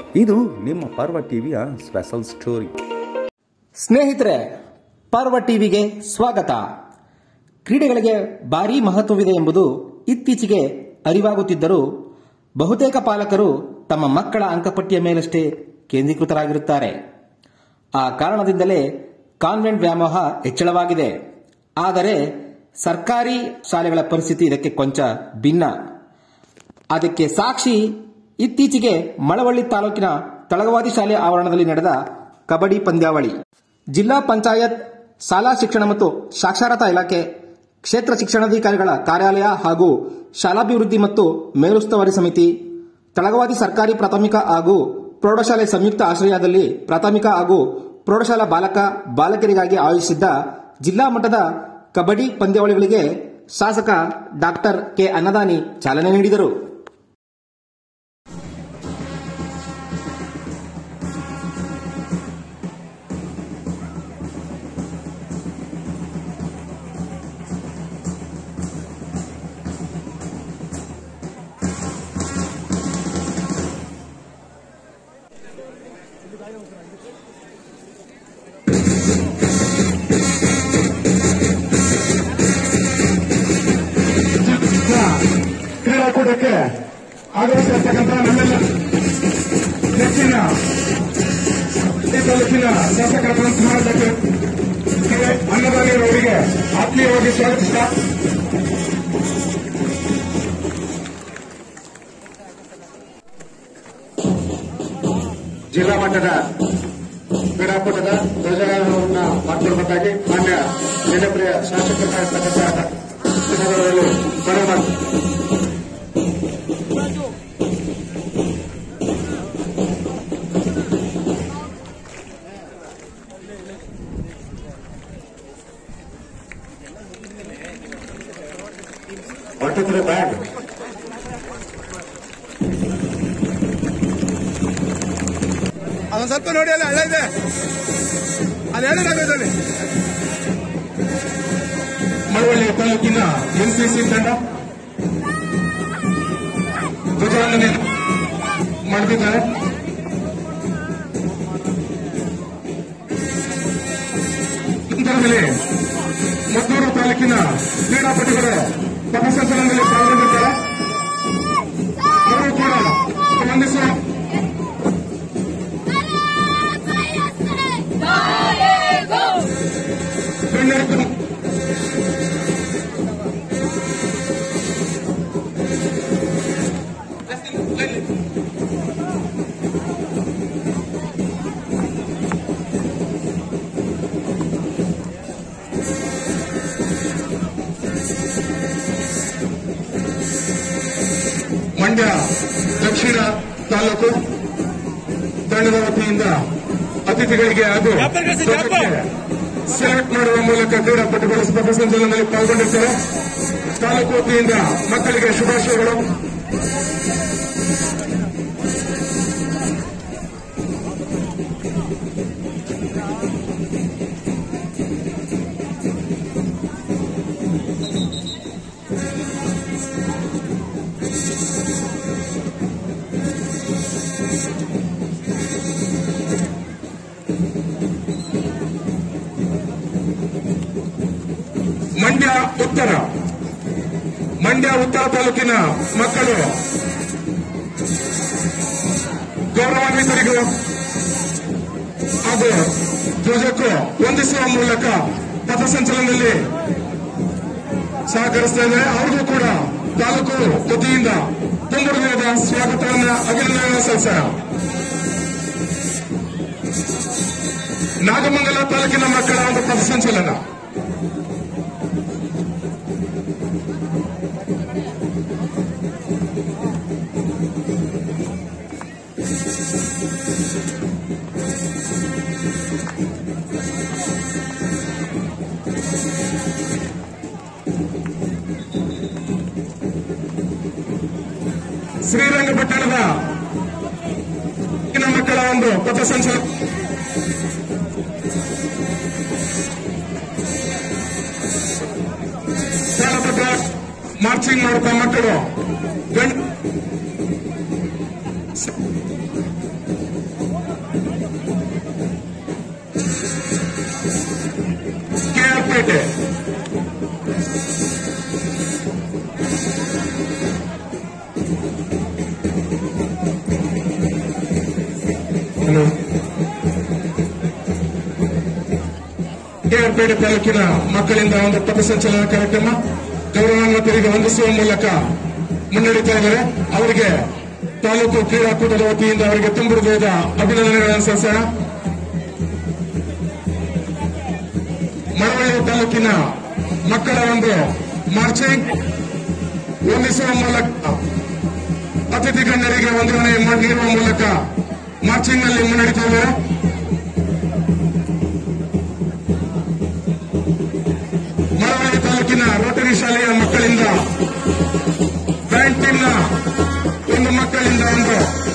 ಇದು ನಿಮ್ಮ ಪರ್ವ ಟಿವಿಯ ಸ್ಪೆಷಲ್ ಸ್ಟೋರಿ ಸ್ನೇಹಿತರೆ ಪರ್ವ ಟಿವಿಗೆ ಸ್ವಾಗತ ಕ್ರೀಡೆಗಳಿಗೆ ಭಾರೀ ಮಹತ್ವವಿದೆ ಎಂಬುದು ಇತ್ತೀಚೆಗೆ ಅರಿವಾಗುತ್ತಿದ್ದರೂ ಬಹುತೇಕ ಪಾಲಕರು ತಮ್ಮ ಮಕ್ಕಳ ಅಂಕಪಟ್ಟಿಯ ಮೇಲಷ್ಟೇ ಕೇಂದ್ರೀಕೃತರಾಗಿರುತ್ತಾರೆ ಆ ಕಾರಣದಿಂದಲೇ ಕಾನ್ವೆಂಟ್ ವ್ಯಾಮೋಹ ಹೆಚ್ಚಳವಾಗಿದೆ ಆದರೆ ಸರ್ಕಾರಿ ಶಾಲೆಗಳ ಪರಿಸ್ಥಿತಿ ಇದಕ್ಕೆ ಕೊಂಚ ಭಿನ್ನ ಅದಕ್ಕೆ ಸಾಕ್ಷಿ ಇತ್ತೀಚೆಗೆ ಮಳವಳ್ಳಿ ತಾಲೂಕಿನ ತಳಗವಾದಿ ಶಾಲೆ ಆವರಣದಲ್ಲಿ ನಡೆದ ಕಬಡ್ಡಿ ಪಂದ್ಯಾವಳಿ ಜಿಲ್ಲಾ ಪಂಚಾಯತ್ ಶಾಲಾ ಶಿಕ್ಷಣ ಮತ್ತು ಸಾಕ್ಷರತಾ ಇಲಾಖೆ ಕ್ಷೇತ್ರ ಶಿಕ್ಷಣಾಧಿಕಾರಿಗಳ ಕಾರ್ಯಾಲಯ ಹಾಗೂ ಶಾಲಾಭಿವೃದ್ಧಿ ಮತ್ತು ಮೇಲುಸ್ತುವಾರಿ ಸಮಿತಿ ತಳಗವಾದಿ ಸರ್ಕಾರಿ ಪ್ರಾಥಮಿಕ ಹಾಗೂ ಪ್ರೌಢಶಾಲೆ ಸಂಯುಕ್ತ ಆಶ್ರಯದಲ್ಲಿ ಪ್ರಾಥಮಿಕ ಹಾಗೂ ಪ್ರೌಢಶಾಲಾ ಬಾಲಕ ಬಾಲಕರಿಗಾಗಿ ಆಯೋಜಿಸಿದ್ದ ಜಿಲ್ಲಾ ಮಟ್ಟದ ಕಬಡ್ಡಿ ಪಂದ್ಯಾವಳಿಗಳಿಗೆ ಶಾಸಕ ಡಾಕ್ಟರ್ ಕೆ ಅನ್ನದಾನಿ ಚಾಲನೆ ನೀಡಿದರು ಕ್ರೀಡಾಕೂಟಕ್ಕೆ ಆಗಮಿಸಿರ್ತಕ್ಕಂಥ ನಮ್ಮೆಲ್ಲ ನೆಚ್ಚಿನ ಈ ತಾಲೂಕಿನ ಶಾಸಕರಾದಂತಹ ಡಾಕ್ಟರ್ ಕೆ ಅನ್ನದಾನಿಯವರಿಗೆ ಆತ್ಮೀಯವಾಗಿ ಸ್ವಾಗತಿಸಿದ ಜಿಲ್ಲಾ ಮಟ್ಟದ ಕ್ರೀಡಾಕೂಟದ ಧ್ವಜಾರೋಹಣ ಮಾಡಿಕೊಡಬೇಕಾಗಿ ಮಾನ್ಯ ಜನಪ್ರಿಯ ಶಾಸಕರಾಗಿರ್ತಕ್ಕಂಥ ಸಂದರ್ಭದಲ್ಲಿ ಮನವಿ ಮಾಡ್ತೀನಿ ಹೊರಟಿದ್ರೆ ಬ್ಯಾಗ್ ಅದೊಂದ್ ಸ್ವಲ್ಪ ನೋಡಿ ಅಲ್ಲ ಹಳ್ಳ ಇದೆ ಅದು ಹೇಳೋದಾಗೋದಲ್ಲಿ ಮಳವಳ್ಳಿ ತಾಲೂಕಿನ ಎನ್ಸಿಸಿ ತಂಡ ಧ್ವಜವಂದನೆ ಮಾಡದಿದ್ದಾರೆ ನಂತರದಲ್ಲಿ ಮದ್ದೂರು ತಾಲೂಕಿನ ಕ್ರೀಡಾಪಟುಗಳು ಪಥಸಂಚಲನದಲ್ಲಿ ಪಾಲ್ಗೊಂಡಿದ್ದಾರೆ ಅವರು ಕೂಡ ಸ್ಪಂದಿಸುವ ಗಣ್ಯರು ಮಂಡ್ಯ ದಕ್ಷಿಣ ತಾಲೂಕು ತಂಡದ ವತಿಯಿಂದ ಅತಿಥಿಗಳಿಗೆ ಹಾಗೂ ಸೆಲೆಕ್ಟ್ ಮಾಡುವ ಮೂಲಕ ಕ್ರೀಡಾಪಟುಗಳು ಸ್ಪರ್ಧಾ ಸಂಚಲನದಲ್ಲಿ ಪಾಲ್ಗೊಂಡಿರ್ತಾರೆ ತಾಲೂಕು ವತಿಯಿಂದ ಮಕ್ಕಳಿಗೆ ಶುಭಾಶಯಗಳು ಮಂಡ್ಯ ಉತ್ತರ ಮಂಡ್ಯ ಉತ್ತರ ತಾಲೂಕಿನ ಮಕ್ಕಳು ಗೌರವಾನ್ವಿತರಿಗೂ ಹಾಗೂ ಧ್ವಜಕ್ಕೂ ವಂದಿಸುವ ಮೂಲಕ ಪಥಸಂಚಲನದಲ್ಲಿ ಸಹಕರಿಸ್ತಾ ಇದ್ದಾರೆ ಅವ್ರಿಗೂ ಕೂಡ ತಾಲೂಕು ವತಿಯಿಂದ ತುಂಬ ಹೃದಯದ ಸ್ವಾಗತವನ್ನ ಅಭಿನಂದನೆ ಸಲ್ಲಿಸೋಣ ನಾಗಮಂಗಲ ತಾಲೂಕಿನ ಮಕ್ಕಳ ಒಂದು ಪಥಸಂಚಲನ ಶ್ರೀರಂಗಪಟ್ಟಣದ ಇನ್ನ ಮಕ್ಕಳ ಒಂದು ಪಥಸಂಚಲನ ತಾಳಪತ್ರ ಮಾರ್ಚಿಂಗ್ ಮಾಡುತ್ತಾ ಮಕ್ಕಳು ಗಂಡ್ ಕೆಆರ್ಪೇಟೆ ಹಲೋ ಕೆಆರ್ಪೇಟೆ ತಾಲೂಕಿನ ಮಕ್ಕಳಿಂದ ಒಂದು ಪಥಸಂಚಲನ ಕಾರ್ಯಕ್ರಮ ಗೌರವಾನ್ವಿತರಿಗೆ ವಂದಿಸುವ ಮೂಲಕ ಮುನ್ನಡೀತಾ ಇದ್ದಾರೆ ಅವರಿಗೆ ತಾಲೂಕು ಕ್ರೀಡಾಕೂಟದ ವತಿಯಿಂದ ಅವರಿಗೆ ತುಂಬ ಹೃದಯದ ಅಭಿನಂದನೆಗಳನ್ನು ಸಲ್ಲಿಸೋಣ ಮಳವಳ್ಳಿ ತಾಲೂಕಿನ ಮಕ್ಕಳ ಒಂದು ಮಾರ್ಚಿಂಗ್ ವಂದಿಸುವ ಮೂಲಕ ಅತಿಥಿ ಗಣ್ಯರಿಗೆ ವಂದನೆ ನೀಡುವ ಮೂಲಕ ಮಾರ್ಚಿಂಗ್ ನಲ್ಲಿ ಮುನ್ನಡೀತಾ ಇದ್ದಾರೆ ಮಳವಳ್ಳಿ ತಾಲೂಕಿನ ರೋಟರಿ ಶಾಲೆಯ ಮಕ್ಕಳಿಂದ ಬ್ಯಾಂಡ್ ಟೀಮ್ನ ಒಂದು ಮಕ್ಕಳಿಂದ ಒಂದು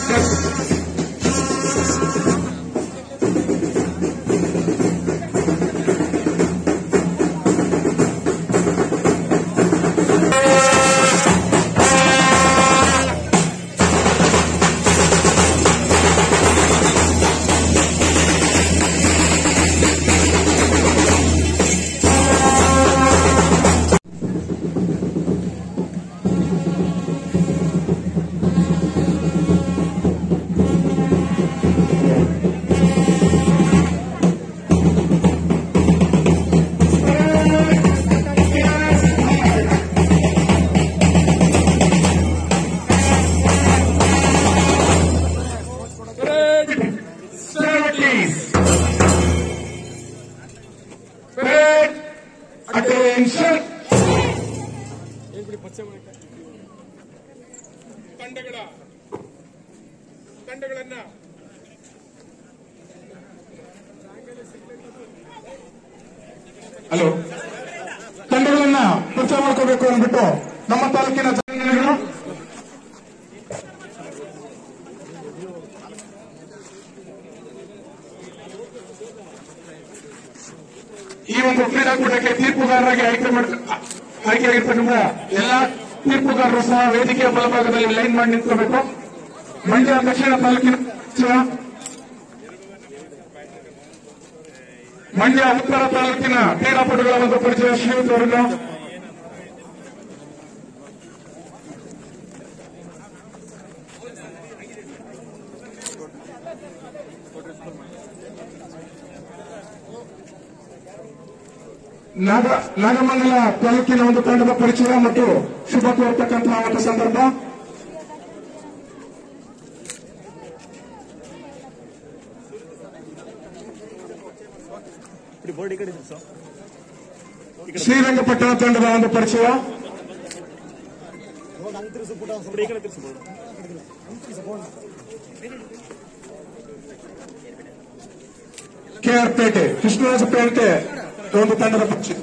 Seventies. Parade. Attention. ತಂಡಗಳ ತಂಡಗಳನ್ನ ಹಲೋ ತಂಡಗಳನ್ನ ಪರಿಚಯ ಮಾಡ್ಕೋಬೇಕು ಅಂದ್ಬಿಟ್ಟು ನಮ್ಮ ತಾಲೂಕಿನ ತಂಡಗಳು ಈ ಒಂದು ಕ್ರೀಡಾಕೂಟಕ್ಕೆ ತೀರ್ಪುಗಾರರಾಗಿ ಆಯ್ಕೆ ಮಾಡ ಆಯ್ಕೆಯಾಗಿರ್ತಕ್ಕಂಥ ಎಲ್ಲಾ ತೀರ್ಪುಗಾರರು ಸಹ ವೇದಿಕೆಯ ಬಲಭಾಗದಲ್ಲಿ ಲೈನ್ ಮಾಡಿ ನಿಂತ್ಕೋಬೇಕು ಮಂಡ್ಯ ದಕ್ಷಿಣ ತಾಲೂಕಿನ ಸಚಿವ, ಮಂಡ್ಯ ಉತ್ತರ ತಾಲೂಕಿನ ಕ್ರೀಡಾಪಟುಗಳ ಒಂದು ಪರಿಚಯ ಶ್ರೀಯುತ್ ಅವರನ್ನು ನಾಗ ನಾಗಮಂಗಲ ತಾಲೂಕಿನ ಒಂದು ತಂಡದ ಪರಿಚಯ ಮತ್ತು ಶುಭ ಕೋರ್ತಕ್ಕಂತಹ ಒಂದು ಸಂದರ್ಭ ಶ್ರೀರಂಗಪಟ್ಟಣ ತಂಡದ ಒಂದು ಪರಿಚಯ ಕೆಆರ್ ಪೇಟೆ ಕೃಷ್ಣರಾಜ ಪೇಟೆ ಒಂದು ತಂಡದ ಪರಿಚಯ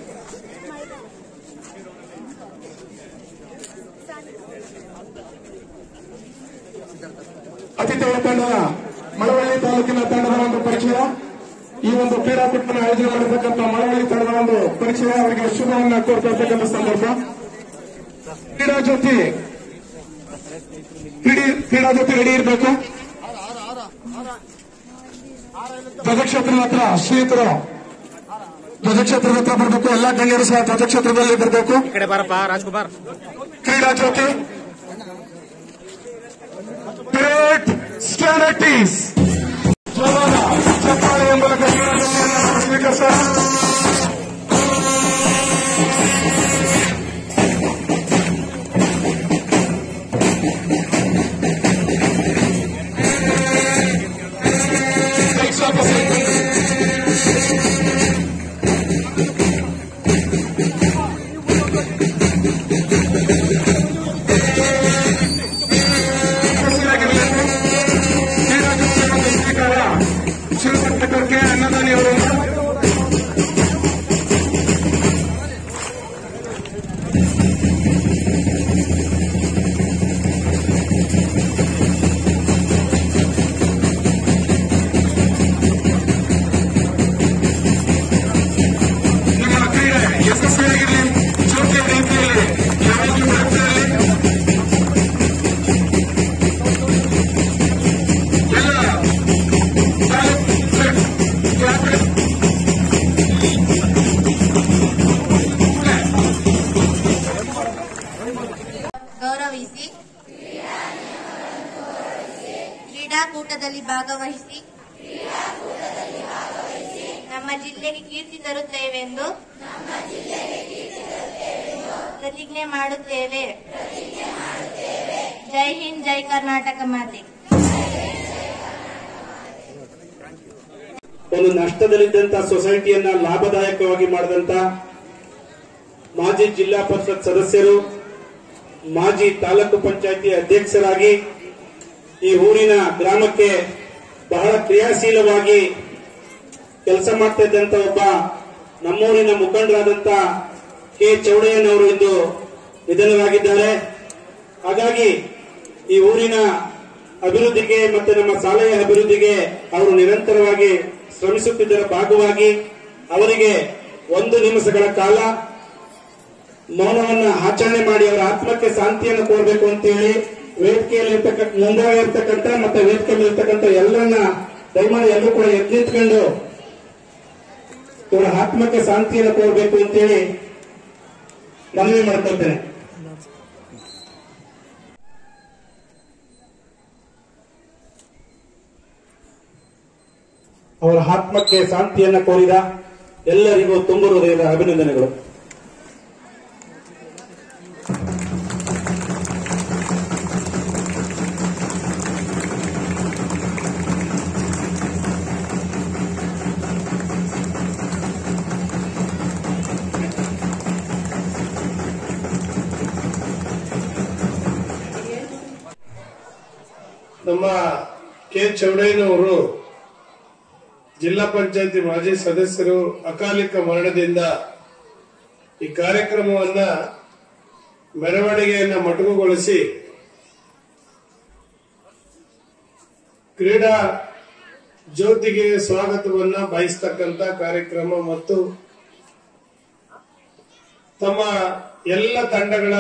ಅತಿಥೇಯ ತಂಡದ ಮಳವಳ್ಳಿ ತಾಲೂಕಿನ ತಂಡದ ಒಂದು ಪರಿಚಯ ಈ ಒಂದು ಕ್ರೀಡಾಕೂಟವನ್ನು ಆಯೋಜನೆ ಮಾಡಿರ್ತಕ್ಕಂಥ ಮಳವಳ್ಳಿ ತಂಡದ ಒಂದು ಪರಿಚಯ ಅವರಿಗೆ ಶುಭವನ್ನ ಕೋರ್ತಾ ಇರ್ತಕ್ಕಂಥ ಸಂದರ್ಭ ಕ್ರೀಡಾ ಜ್ಯೋತಿ ಕ್ರೀಡೆ- ಕ್ರೀಡಾ ಜ್ಯೋತಿ ರೆಡಿ ಇರಬೇಕು ಧ್ವಜಕ್ಷೇತ್ರದ ಹತ್ರ ಶ್ರೀಯುತರು ಧ್ವಜಕ್ಷೇತ್ರದ ಹತ್ರ ಬರಬೇಕು ಎಲ್ಲಾ ಗಣ್ಯರು ಸಹ ಧ್ವಜಕ್ಷೇತ್ರದಲ್ಲಿ ಬರಬೇಕು ಈ ಕಡೆ ಬಾರಪ್ಪ ರಾಜ್ಕುಮಾರ್ ಕ್ರೀಡಾ ಜ್ಯೋತಿ ಪರೇಡ್ ಸ್ಟ್ರಾಟೀಸ್ ಚಪ್ಪಾಳೆಯ ಮೂಲಕ ಕ್ರೀಡಾ ಜ್ಯೋತಿಯನ್ನು ಸ್ವೀಕರಿಸೋಣ ಸ್ವಲ್ಪ ಸ್ವಲ್ಪ ಉಪಸ್ಥಿತರಾಗಿರಬೇಕು. ಕ್ರೀಡಾ ಜಗತ್ತಿನ ಒಂದು ಸ್ವೀಕಾರ ಶಿವಪಟ್ಟಕರ್ಗೆ ಅನ್ನದಾನಿ ಅವರಿಂದ ನಿಮ್ಮ ಕ್ರೀಡೆ ಯಶಸ್ವಿಯಾಗಿರಲಿ ಜೋಗ್ಯ ರೀತಿಯಲ್ಲಿ ಯಾವಾಗಲೂ ನಡೆದಿರಲಿ ಎಲ್ಲ ತಾಲೂಕು ಕ್ರೀಡಾಕೂಟದಲ್ಲಿ ಭಾಗವಹಿಸಿ ನಮ್ಮ ಜಿಲ್ಲೆಗೆ ಕೀರ್ತಿ ತರುತ್ತೇವೆಂದು ಪ್ರತಿಜ್ಞೆ ಮಾಡುತ್ತೇವೆ ಜೈ ಹಿಂದ್ ಜೈ ಕರ್ನಾಟಕ ಮಾತೆ ಒಂದು ನಷ್ಟದಲ್ಲಿದ್ದಂತ ಸೊಸೈಟಿಯನ್ನ ಲಾಭದಾಯಕವಾಗಿ ಮಾಡಿದಂತ ಮಾಜಿ ಜಿಲ್ಲಾ ಪರಿಷತ್ ಸದಸ್ಯರು ಮಾಜಿ ತಾಲೂಕು ಪಂಚಾಯತಿ ಅಧ್ಯಕ್ಷರಾಗಿ ಈ ಊರಿನ ಗ್ರಾಮಕ್ಕೆ ಬಹಳ ಕ್ರಿಯಾಶೀಲವಾಗಿ ಕೆಲಸ ಮಾಡ್ತಾ ಇದ್ದಂತ ಒಬ್ಬ ನಮ್ಮೂರಿನ ಮುಖಂಡರಾದಂತ ಕೆ ಚೌಡಯ್ಯನವರು ಇಂದು ನಿಧನರಾಗಿದ್ದಾರೆ ಹಾಗಾಗಿ ಈ ಊರಿನ ಅಭಿವೃದ್ಧಿಗೆ ಮತ್ತು ನಮ್ಮ ಶಾಲೆಯ ಅಭಿವೃದ್ಧಿಗೆ ಅವರು ನಿರಂತರವಾಗಿ ಶ್ರಮಿಸುತ್ತಿದ್ದರ ಭಾಗವಾಗಿ ಅವರಿಗೆ ಒಂದು ನಿಮಿಷಗಳ ಕಾಲ ಮೌನವನ್ನ ಆಚರಣೆ ಮಾಡಿ ಅವರ ಆತ್ಮಕ್ಕೆ ಶಾಂತಿಯನ್ನು ಕೋರಬೇಕು ಅಂತ ಹೇಳಿ ವೇದಿಕೆಯಲ್ಲಿ ಇರ್ತಕ್ಕಂಥ ಮುಂದಾಗ ಇರ್ತಕ್ಕಂಥ ಮತ್ತೆ ವೇದಿಕೆಯಲ್ಲಿ ಇರ್ತಕ್ಕಂಥ ಎಲ್ಲರನ್ನ ದಯಮಾಡಿ ಎಲ್ಲರೂ ಕೂಡ ಎದ್ದು ನಿಂತ್ಕೊಂಡು ಇವರ ಆತ್ಮಕ್ಕೆ ಶಾಂತಿಯನ್ನು ಕೋರಬೇಕು ಅಂತೇಳಿ ಮನವಿ ಮಾಡ್ಕೊಳ್ತೇನೆ ಅವರ ಆತ್ಮಕ್ಕೆ ಶಾಂತಿಯನ್ನ ಕೋರಿದ ಎಲ್ಲರಿಗೂ ತುಂಬ ಹೃದಯದ ಅಭಿನಂದನೆಗಳು ನಮ್ಮ ಕೆ ಚೌಡಯ್ಯನವರು ಜಿಲ್ಲಾ ಪಂಚಾಯತಿ ಮಾಜಿ ಸದಸ್ಯರು ಅಕಾಲಿಕ ಮರಣದಿಂದ ಈ ಕಾರ್ಯಕ್ರಮವನ್ನ ಮೆರವಣಿಗೆಯನ್ನ ಮೊಟಕುಗೊಳಿಸಿ ಕ್ರೀಡಾ ಜ್ಯೋತಿಗೆ ಸ್ವಾಗತವನ್ನ ಬಯಸ್ತಕ್ಕಂತ ಕಾರ್ಯಕ್ರಮ ಮತ್ತು ತಮ್ಮ ಎಲ್ಲ ತಂಡಗಳ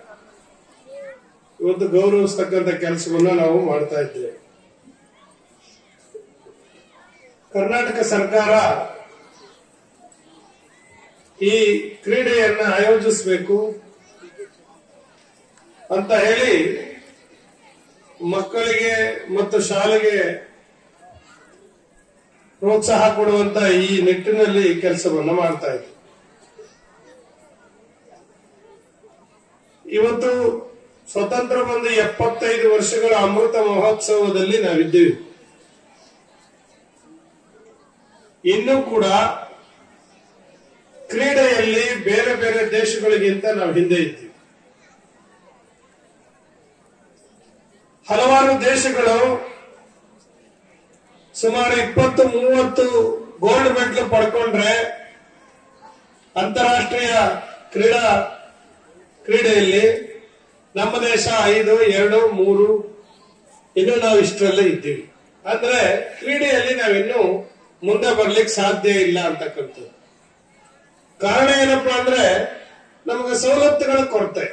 ಇವತ್ತು ಗೌರವಿಸ್ತಕ್ಕಂಥ ಕೆಲಸವನ್ನ ನಾವು ಮಾಡ್ತಾ ಇದ್ದೇವೆ ಕರ್ನಾಟಕ ಸರ್ಕಾರ ಈ ಕ್ರೀಡೆಯನ್ನ ಆಯೋಜಿಸಬೇಕು ಅಂತ ಹೇಳಿ ಮಕ್ಕಳಿಗೆ ಮತ್ತು ಶಾಲೆಗೆ ಪ್ರೋತ್ಸಾಹ ಕೊಡುವಂತ ಈ ನಿಟ್ಟಿನಲ್ಲಿ ಕೆಲಸವನ್ನ ಮಾಡ್ತಾ ಇದ್ದೀವಿ ಇವತ್ತು ಸ್ವತಂತ್ರ ಬಂದ ಎಪ್ಪತ್ತೈದು ವರ್ಷಗಳ ಅಮೃತ ಮಹೋತ್ಸವದಲ್ಲಿ ನಾವಿದ್ದೀವಿ ಇನ್ನೂ ಕೂಡ ಕ್ರೀಡೆಯಲ್ಲಿ ಬೇರೆ ಬೇರೆ ದೇಶಗಳಿಗಿಂತ ನಾವು ಹಿಂದೆ ಇದ್ದೀವಿ ಹಲವಾರು ದೇಶಗಳು ಸುಮಾರು ಇಪ್ಪತ್ತು ಮೂವತ್ತು ಗೋಲ್ಡ್ ಮೆಡಲ್ ಪಡ್ಕೊಂಡ್ರೆ ಅಂತಾರಾಷ್ಟ್ರೀಯ ಕ್ರೀಡಾ ಕ್ರೀಡೆಯಲ್ಲಿ ನಮ್ಮ ದೇಶ ಐದು ಎರಡು ಮೂರು ಇನ್ನು ನಾವು ಇಷ್ಟರಲ್ಲೇ ಇದ್ದೀವಿ ಅಂದ್ರೆ ಕ್ರೀಡೆಯಲ್ಲಿ ನಾವಿನ್ನು ಮುಂದೆ ಬರ್ಲಿಕ್ಕೆ ಸಾಧ್ಯ ಇಲ್ಲ ಅಂತಕ್ಕಂಥದ್ದು ಕಾರಣ ಏನಪ್ಪಾ ಅಂದ್ರೆ ನಮಗೆ ಸವಲತ್ತುಗಳ ಕೊರತೆ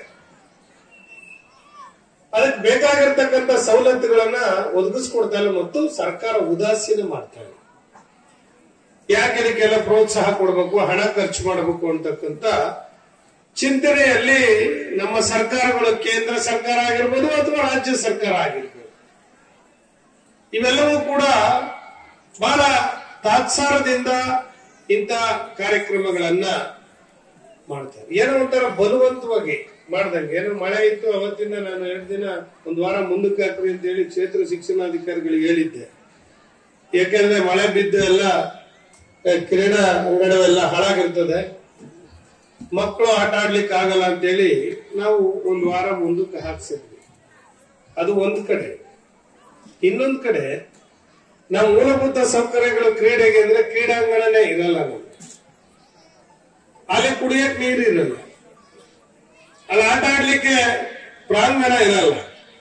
ಅದಕ್ಕೆ ಬೇಕಾಗಿರ್ತಕ್ಕಂಥ ಸವಲತ್ತುಗಳನ್ನ ಒದಗಿಸ್ಕೊಡ್ತಾ ಇಲ್ಲ ಮತ್ತು ಸರ್ಕಾರ ಉದಾಸೀನ ಮಾಡ್ತಾ ಇದೆ ಯಾಕೆ ಇದಕ್ಕೆಲ್ಲ ಪ್ರೋತ್ಸಾಹ ಕೊಡಬೇಕು ಹಣ ಖರ್ಚು ಮಾಡಬೇಕು ಅಂತಕ್ಕಂಥ ಚಿಂತನೆಯಲ್ಲಿ ನಮ್ಮ ಸರ್ಕಾರಗಳು ಕೇಂದ್ರ ಸರ್ಕಾರ ಆಗಿರ್ಬೋದು ಅಥವಾ ರಾಜ್ಯ ಸರ್ಕಾರ ಆಗಿರ್ಬೋದು ಇವೆಲ್ಲವೂ ಕೂಡ ಬಹಳ ತಾತ್ಸಾರದಿಂದ ಇಂಥ ಕಾರ್ಯಕ್ರಮಗಳನ್ನ ಮಾಡ್ತಾರೆ ಏನೋ ಒಂಥರ ಬಲವಂತವಾಗಿ ಮಾಡ್ದಂಗೆ ಏನೋ ಮಳೆ ಇತ್ತು ಅವತ್ತಿಂದ ನಾನು ಎರಡು ದಿನ ಒಂದು ವಾರ ಮುಂದಕ್ಕೆ ಹಾಕ್ರಿ ಅಂತ ಹೇಳಿ ಕ್ಷೇತ್ರ ಶಿಕ್ಷಣಾಧಿಕಾರಿಗಳಿಗೆ ಹೇಳಿದ್ದೆ ಯಾಕೆಂದ್ರೆ ಮಳೆ ಬಿದ್ದು ಎಲ್ಲ ಆ, ಕ್ರೀಡಾ ಅಂಗಡವೆಲ್ಲ ಹಾಳಾಗಿರ್ತದೆ ಮಕ್ಕಳು ಆಟ ಆಡ್ಲಿಕ್ಕೆ ಆಗಲ್ಲ ಅಂತೇಳಿ ನಾವು ಒಂದು ವಾರ ಮುಂದಕ್ಕೆ ಹಾಕ್ಸಿದ್ವಿ ಅದು ಒಂದು ಕಡೆ ಇನ್ನೊಂದು ಕಡೆ ನಾವು ಮೂಲಭೂತ ಸೌಕರ್ಯಗಳು ಕ್ರೀಡೆಗೆ ಅಂದ್ರೆ ಕ್ರೀಡಾಂಗಣನೇ ಇರಲ್ಲ ನಮ್ಗೆ ಅಲ್ಲಿ ಕುಡಿಯಕ್ ನೀರು ಇರಲ್ಲ ಅಲ್ಲಿ ಆಟ ಆಡ್ಲಿಕ್ಕೆ ಪ್ರಾಂಗಣ ಇರಲ್ಲ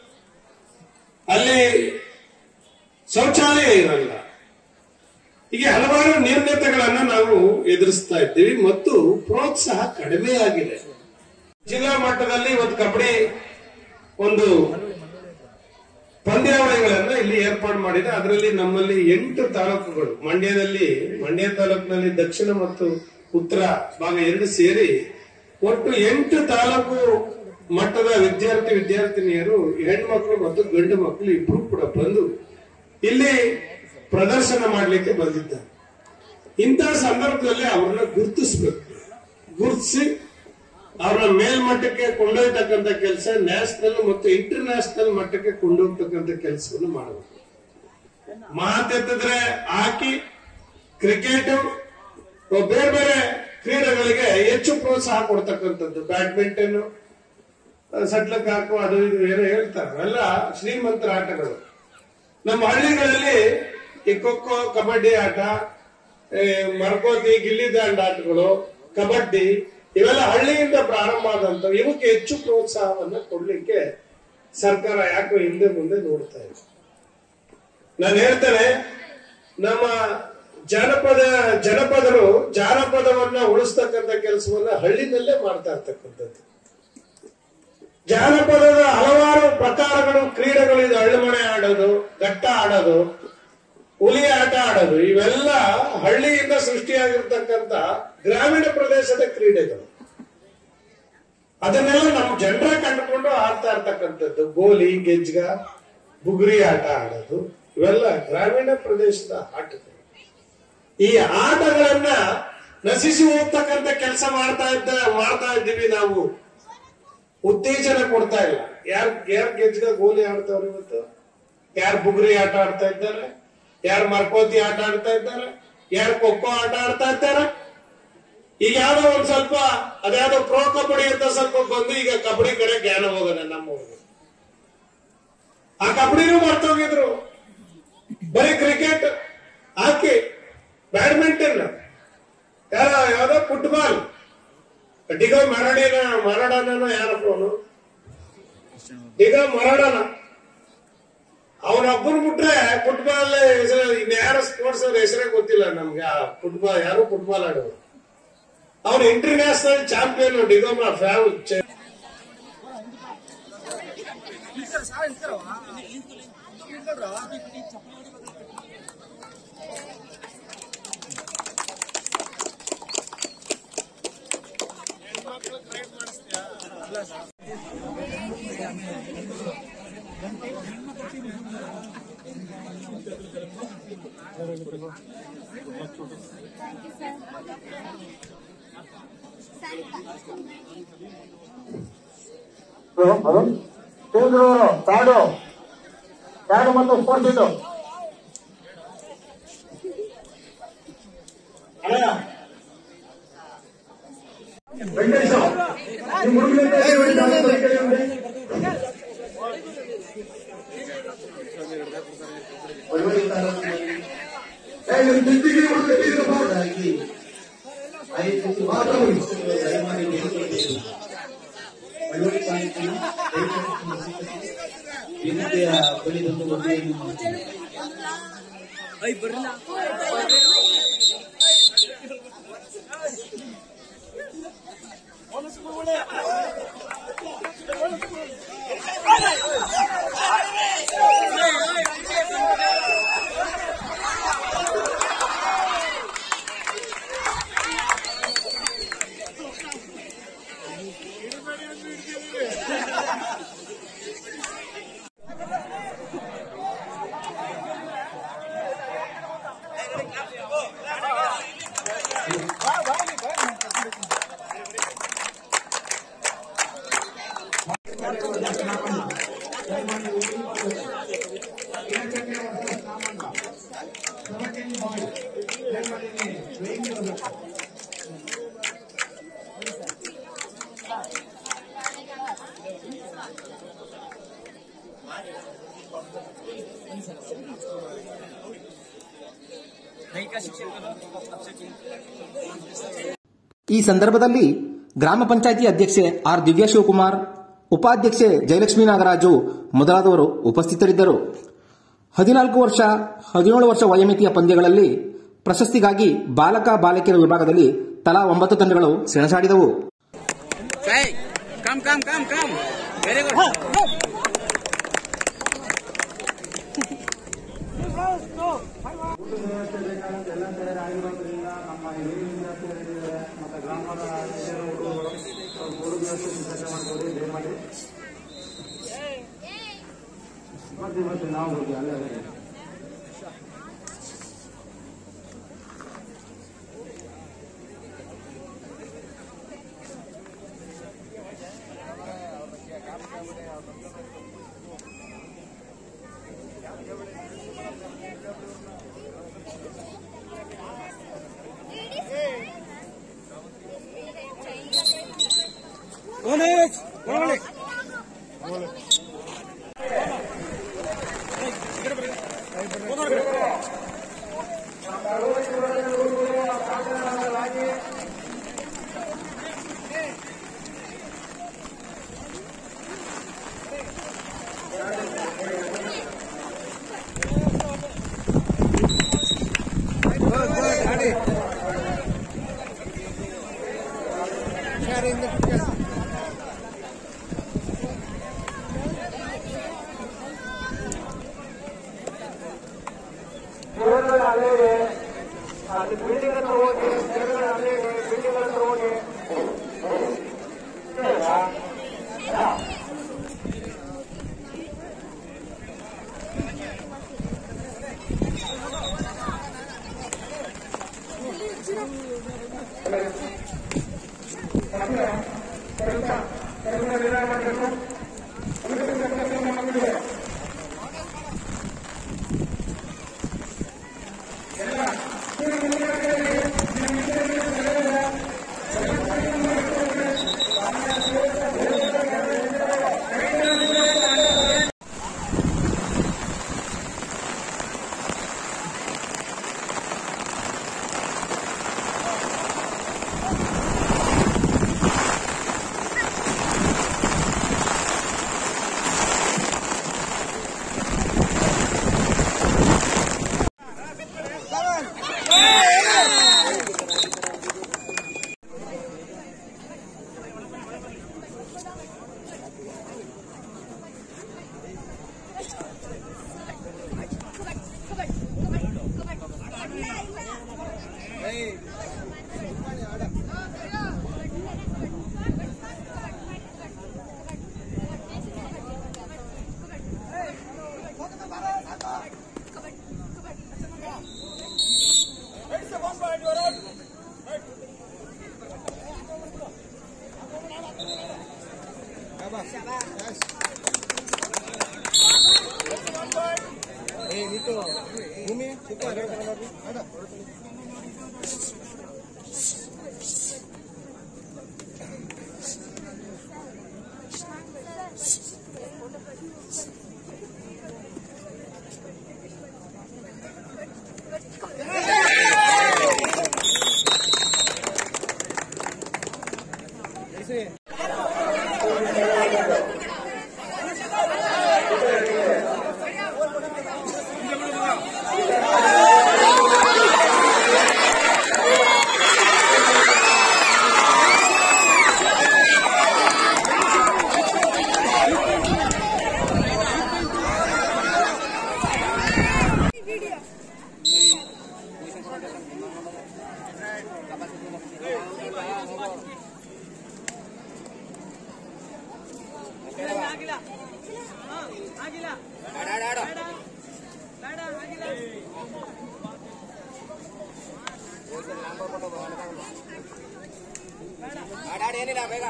ಅಲ್ಲಿ ಶೌಚಾಲಯ ಇರಲ್ಲ ಹೀಗೆ ಹಲವಾರು ನ್ಯೂನ್ಯತೆಗಳನ್ನ ನಾವು ಎದುರಿಸ್ತಾ ಇದ್ದೀವಿ ಮತ್ತು ಪ್ರೋತ್ಸಾಹ ಕಡಿಮೆ ಆಗಿದೆ ಜಿಲ್ಲಾ ಮಟ್ಟದಲ್ಲಿ ಇವತ್ತು ಕಬಡ್ಡಿ ಒಂದು ಪಂದ್ಯಾವಳಿಗಳನ್ನ ಇಲ್ಲಿ ಏರ್ಪಾಡು ಮಾಡಿದೆ ಅದರಲ್ಲಿ ನಮ್ಮಲ್ಲಿ ಎಂಟು ತಾಲೂಕುಗಳು ಮಂಡ್ಯದಲ್ಲಿ ಮಂಡ್ಯ ತಾಲೂಕಿನಲ್ಲಿ ದಕ್ಷಿಣ ಮತ್ತು ಉತ್ತರ ಭಾಗ ಎರಡು ಸೇರಿ ಒಟ್ಟು ಎಂಟು ತಾಲೂಕು ಮಟ್ಟದ ವಿದ್ಯಾರ್ಥಿ ವಿದ್ಯಾರ್ಥಿನಿಯರು ಹೆಣ್ಮಕ್ಳು ಮತ್ತು ಗಂಡು ಮಕ್ಕಳು ಇಬ್ರು ಕೂಡ ಬಂದು ಇಲ್ಲಿ ಪ್ರದರ್ಶನ ಮಾಡಲಿಕ್ಕೆ ಬಂದಿದ್ದಾರೆ ಇಂತಹ ಸಂದರ್ಭದಲ್ಲಿ ಅವ್ರನ್ನ ಗುರುತಿಸ್ಬೇಕು ಗುರುತಿಸಿ ಅವರ ಮೇಲ್ಮಟ್ಟಕ್ಕೆ ಕೊಂಡೊಯ್ತಕ್ಕಂಥ ಕೆಲಸ ನ್ಯಾಷನಲ್ ಮತ್ತು ಇಂಟರ್ ನ್ಯಾಷನಲ್ ಮಟ್ಟಕ್ಕೆ ಕೊಂಡೋಗ್ತಕ್ಕಂಥ ಕೆಲಸವನ್ನು ಮಾಡಬೇಕು ಮಾತೆತ್ತಿದ್ರೆ ಹಾಕಿ ಕ್ರಿಕೆಟ್ ಬೇರೆ ಬೇರೆ ಕ್ರೀಡೆಗಳಿಗೆ ಹೆಚ್ಚು ಪ್ರೋತ್ಸಾಹ ಕೊಡ್ತಕ್ಕಂಥದ್ದು ಬ್ಯಾಡ್ಮಿಂಟನ್ ಸಟ್ಲಕ್ ಹಾಕು ಅದು ಇದು ಏನೋ ಹೇಳ್ತಾರೆ ಅವೆಲ್ಲ ಶ್ರೀಮಂತರ ಆಟಗಳು ನಮ್ಮ ಹಳ್ಳಿಗಳಲ್ಲಿ ಈ ಖೋಖೋ ಕಬಡ್ಡಿ ಆಟ ಈ ಮರಕೋತಿ ಗಿಲ್ಲಿ ದಾಂಡ ಆಟಗಳು ಕಬಡ್ಡಿ ಇವೆಲ್ಲ ಹಳ್ಳಿಯಿಂದ ಪ್ರಾರಂಭ ಆದಂತ ಇವಕ್ಕೆ ಹೆಚ್ಚು ಪ್ರೋತ್ಸಾಹವನ್ನ ಕೊಡ್ಲಿಕ್ಕೆ ಸರ್ಕಾರ ಯಾಕೋ ಹಿಂದೆ ಮುಂದೆ ನೋಡ್ತಾ ಇದೆ ನಾನು ಹೇಳ್ತೇನೆ ನಮ್ಮ ಜಾನಪದ ಜನಪದರು ಜಾನಪದವನ್ನ ಉಳಿಸ್ತಕ್ಕಂಥ ಕೆಲಸವನ್ನ ಹಳ್ಳಿನಲ್ಲೇ ಮಾಡ್ತಾ ಇರ್ತಕ್ಕಂಥದ್ದು ಜಾನಪದದ ಹಲವಾರು ಪ್ರಕಾರಗಳು ಕ್ರೀಡೆಗಳು ಇದು ಹಳ್ಳಿಮನೆ ಆಡೋದು ಗಟ್ಟ ಆಡೋದು ಹುಲಿ ಆಟ ಆಡೋದು ಇವೆಲ್ಲ ಹಳ್ಳಿಯಿಂದ ಸೃಷ್ಟಿಯಾಗಿರ್ತಕ್ಕಂಥ ಗ್ರಾಮೀಣ ಪ್ರದೇಶದ ಕ್ರೀಡೆಗಳು ಅದನ್ನೆಲ್ಲ ನಮ್ಮ ಜನರ ಕಂಡುಕೊಂಡು ಆಡ್ತಾ ಇರ್ತಕ್ಕಂಥದ್ದು ಗೋಲಿ ಗೆಜ್ಗ ಬುಗುರಿ ಆಟ ಆಡೋದು ಇವೆಲ್ಲ ಗ್ರಾಮೀಣ ಪ್ರದೇಶದ ಆಟಗಳು ಈ ಆಟಗಳನ್ನ ನಶಿಸಿ ಹೋಗ್ತಕ್ಕಂಥ ಕೆಲಸ ಮಾಡ್ತಾ ಇದ್ದ ಮಾಡ್ತಾ ಇದ್ದೀವಿ ನಾವು ಉತ್ತೇಜನ ಕೊಡ್ತಾ ಇಲ್ಲ ಯಾರ್ ಯಾರ್ ಗೆಜ್ಗ ಗೋಲಿ ಆಡ್ತಾವ್ರೆ ಇವತ್ತು ಯಾರು ಬುಗುರಿ ಆಟ ಆಡ್ತಾ ಇದ್ದಾರೆ ಯಾರು ಮರ್ಕೋತಿ ಆಟ ಆಡ್ತಾ ಇದ್ದಾರೆ ಯಾರು ಖೋಖೋ ಆಟ ಆಡ್ತಾ ಇದ್ದಾರೆ ಈಗ ಯಾವ್ದೋ ಒಂದ್ ಸ್ವಲ್ಪ ಅದ್ಯಾವ್ದೋ ಪ್ರೋ ಕಬಡ್ಡಿ ಅಂತ ಸ್ವಲ್ಪ ಬಂದು ಈಗ ಕಬಡ್ಡಿ ಕಡೆ ಜ್ಞಾನ ಹೋಗೋಣ ನಮ್ಮ ಊರಿಗೆ. ಆ ಕಬಡ್ಡಿನೂ ಮರ್ತೋಗಿದ್ರು ಬರೀ ಕ್ರಿಕೆಟ್ ಹಾಕಿ ಬ್ಯಾಡ್ಮಿಂಟನ್ ಯಾರ ಯಾವ್ದೋ ಫುಟ್ಬಾಲ್ ಡಿಗೋ ಮರಡಿನ ಮರಡನ ಯಾರಪ್ಪ ಅವನು ಡಿಗೋ ಮರಡನ ಅವನೊಬ್ಬನ್ ಬಿಟ್ರೆ ಫುಟ್ಬಾಲ್ ಹೆಸರು ಇನ್ಯಾರ ಸ್ಪೋರ್ಟ್ಸ್ ಅವ್ರ ಹೆಸರೇ ಗೊತ್ತಿಲ್ಲ ನಮ್ಗೆ ಆ ಫುಟ್ಬಾಲ್ ಯಾರು ಫುಟ್ಬಾಲ್ ಆಡೋರು ಅವನು ಇಂಟರ್ನ್ಯಾಷನಲ್ ಚಾಂಪಿಯನ್ ಡಿಗೋಮ ಫ್ಯಾವ್ ಹಲೋ ಚಂದ್ರು ಪ್ಯಾಡು ಪ್ಯಾಡು ಮತ್ತು ಸ್ಪೋರ್ಟ್ಸ್ ಇದು ಅಣ್ಣ ವೆಂಕಟೇಶ ನಿಮ್ಮ ಹುಡುಗನಿಂದ ಏನು ಅಂತ ಕೇಳಿದ್ರೆ? ಏ, ನಿಮ್ ದಿಕ್ಕಿಗೆ ಒಂದು ಕಟ್ಟಿದ್ದೀರಪ್ಪ. ಮಾತಾಡಿ. ಈ ಸಂದರ್ಭದಲ್ಲಿ ಗ್ರಾಮ ಪಂಚಾಯಿತಿ ಅಧ್ಯಕ್ಷೆ ಆರ್ ದಿವ್ಯಾ ಶಿವಕುಮಾರ್ ಉಪಾಧ್ಯಕ್ಷೆ ಜಯಲಕ್ಷ್ಮೀ ನಾಗರಾಜು ಮೊದಲಾದವರು ಉಪಸ್ಥಿತರಿದ್ದರು ಹದಿನಾಲ್ಕು ವರ್ಷ ಹದಿನೇಳು ವರ್ಷ ವಯೋಮಿತಿಯ ಪಂದ್ಯಗಳಲ್ಲಿ ಪ್ರಶಸ್ತಿಗಾಗಿ ಬಾಲಕ ಬಾಲಕಿಯರ ವಿಭಾಗದಲ್ಲಿ ತಲಾ ಒಂಬತ್ತು ತಂಡಗಳು ಸೆಣಸಾಡಿದವು Come, come, come, come. Very good. ಏನಿಲ್ಲ ಬೇಗ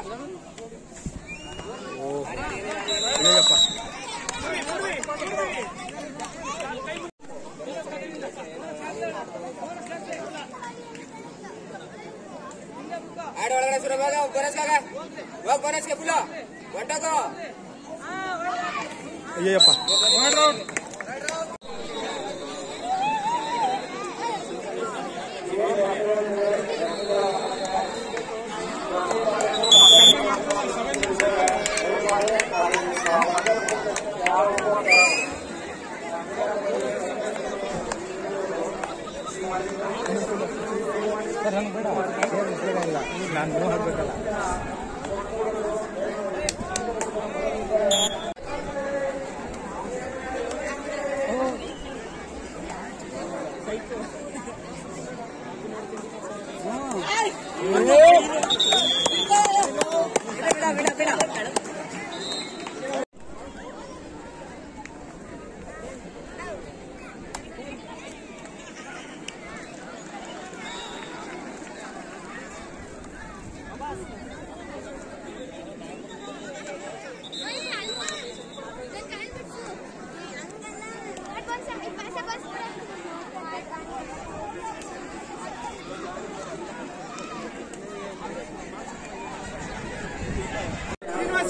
ಆಡ ಒಳಗಡೆ ಸುರ ಬೇಗ ಹೋಗ್ ಬರಸ್ಕಾಗ ಹೋಗ್ ಬರಸ್ಕೆ ಫುಲ್ಲ ಹೊಂಟೋಗೋ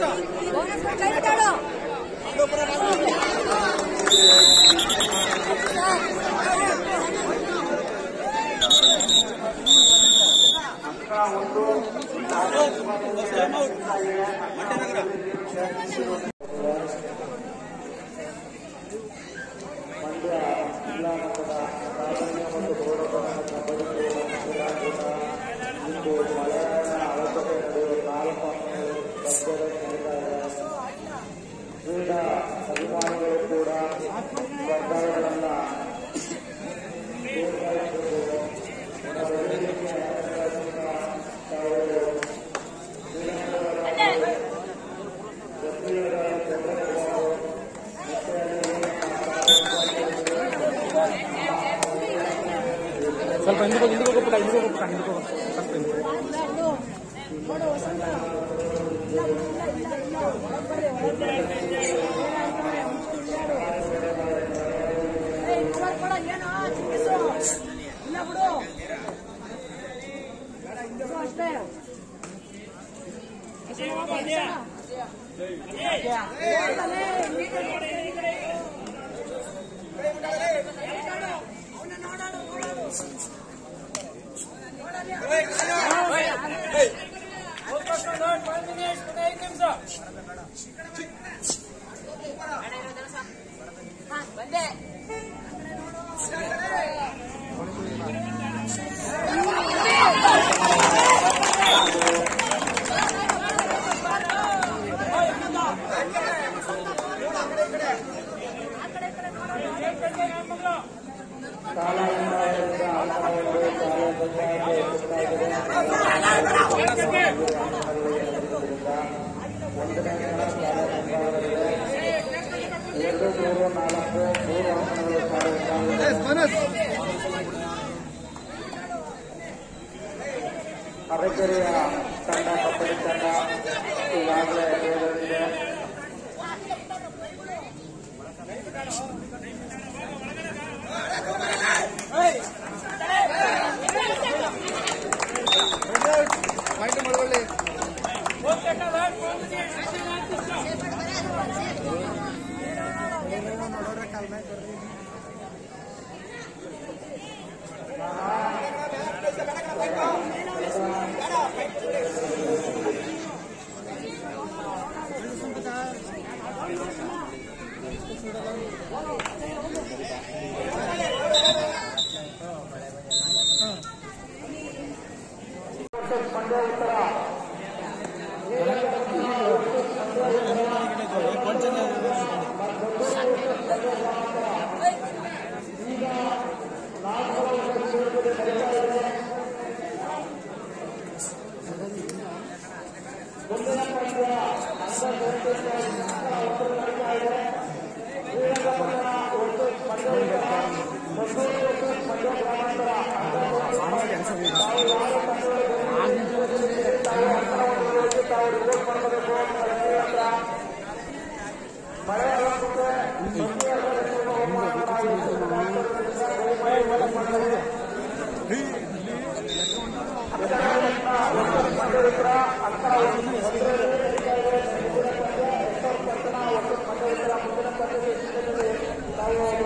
ಅರೆಕೆರೆಯ ತಂಡ ಕಬಡ್ಡಿ ತಂಡ ಈಗಾಗಲೇ ಎದುರಿದೆ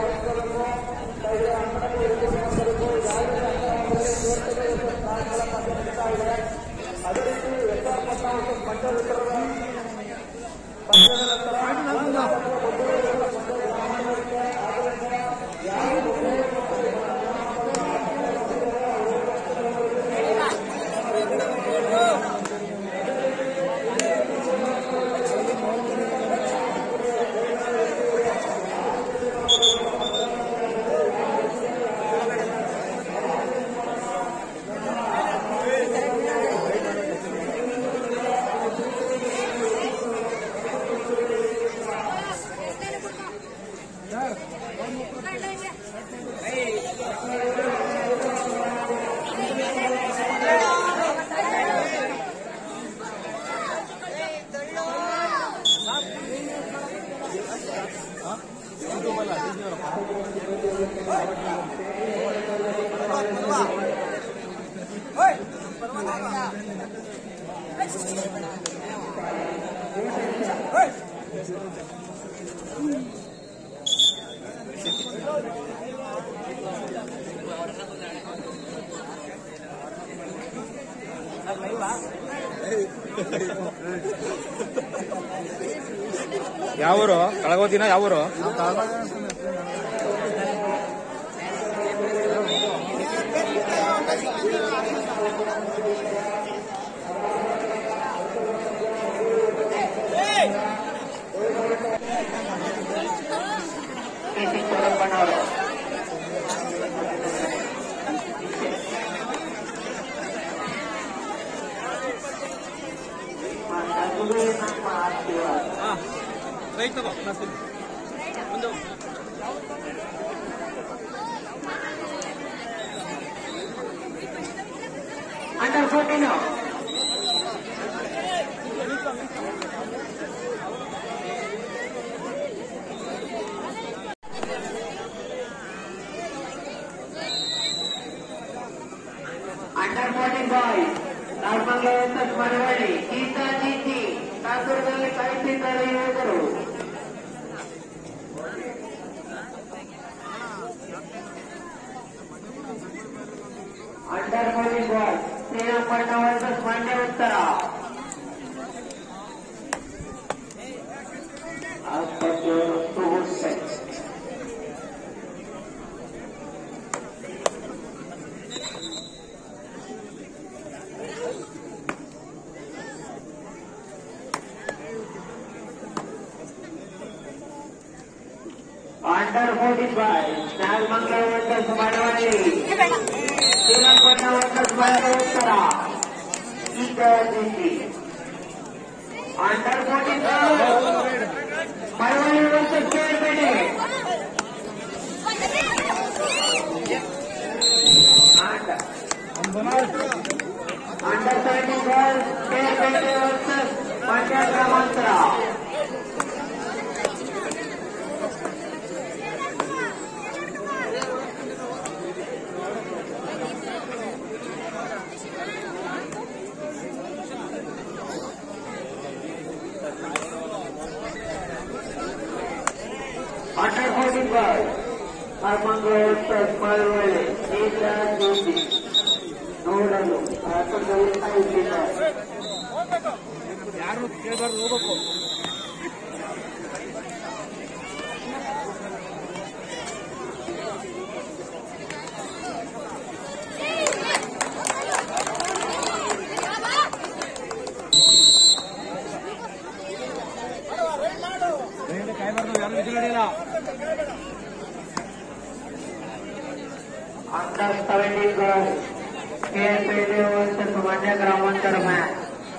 ¡Vamos! ಯಾವೂರು ಕಳಗೋದಿನ ಯಾವೂರು ರೈಟ್ ತಗೋ ನಾಸ್ತೀನಿ ಒಂದು under fourteen under fourteen boys normal versus ಮರವಳ್ಳಿ Geetha ಜೀತಿ ಕಾಸರದಲ್ಲಿ ಕಾಯ್ತಿದ್ದಾರೆ ಯುವಕರು under fourteen boys Srirangapatna versus Mandya ಉತ್ತರ under fourteen boys Nagamangala versus ಮರವಳ್ಳಿ Srirangapatna versus Mandya ಉತ್ತರ Geetha ಜೀತಿ under fourteen ಮರವಳ್ಳಿ versus ಕೇಳ್ಬೇಡಿ under seventeen boys ಕೇಳ್ಬೇಡಿ versus Mandya ಗ್ರಾಮಾಂತರ under fourteen boys ಹರ್ಮಂಗಳ versus ಮರವಳ್ಳಿ Geetha ಜೀತಿ ನೋಡಲು ಆಟದಲ್ಲಿ ಕಾಯುತ್ತಿದ್ದಾರೆ ಯಾರು ಕೇಳಬಾರ್ದು ಹೋಗ್ಬೇಕು ಕಾಯ್ಬಾರ್ದು ಯಾರು ವಿಧಿ ನಡೆಯಲ್ಲ under seventeen boys KSLA versus Mandya ಗ್ರಾಮಾಂತರ match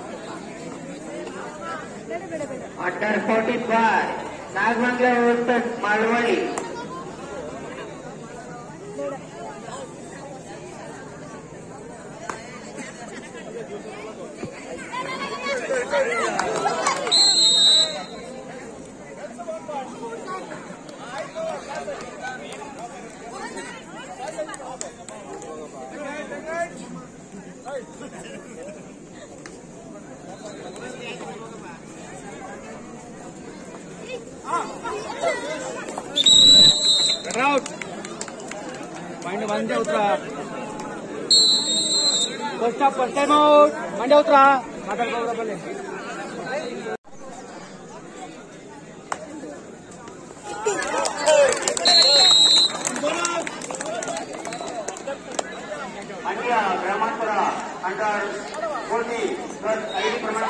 under fourteen boy Nagamangala versus Malavalli out point Mandya ಉತ್ತರ first half first time out Mandya ಉತ್ತರ ಮಾತಾಡ್ಕೋದ್ರ ಬಲ್ಲಿ ಮಂಡ್ಯ ಗ್ರಾಮಾಂತರ ಅಂಡರ್ ಫೋರ್ಟಿ ಪ್ಲಸ್ ಐದು ಪ್ರಮಾಣ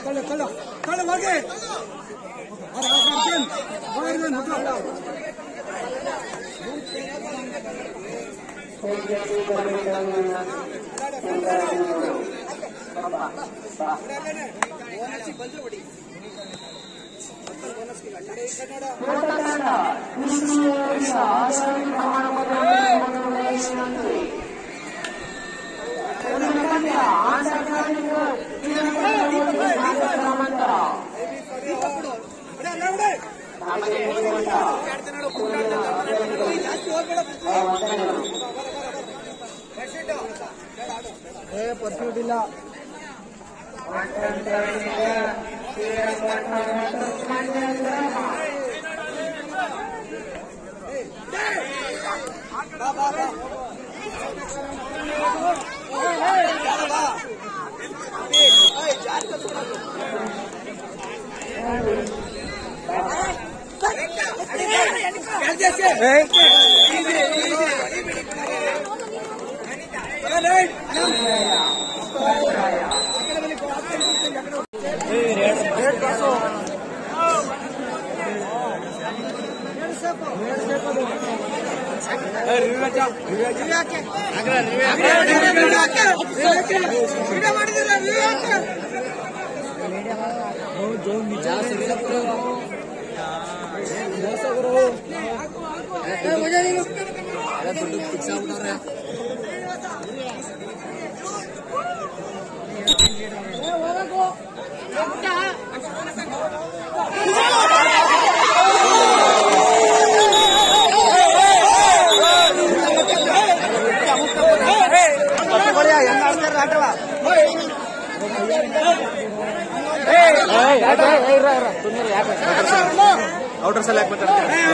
ಔಟರ್ ಸಲ ಯಾಕೆ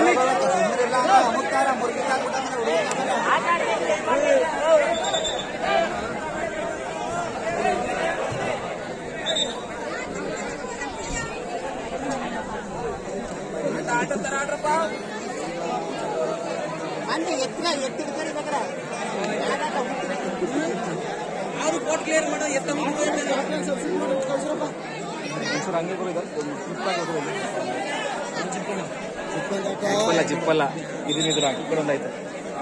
ಜಿಪ್ಪಲ್ಲ ಜಿಪ್ಪಲ್ಲ ಇದನ್ನಿದ್ರು ಹಾಕಿಕೊಂಡು ಒಂದಾಯ್ತು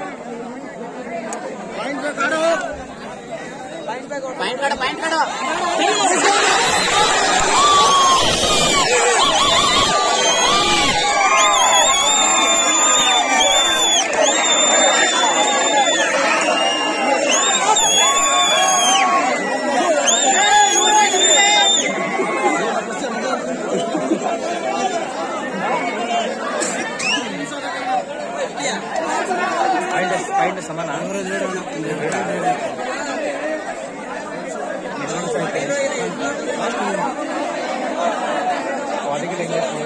ಪಾಯಿಂಟ್ ಪಾಯಿಂಟ್ ಸಮಾನ ಕ್ವಾಲಿಟಿ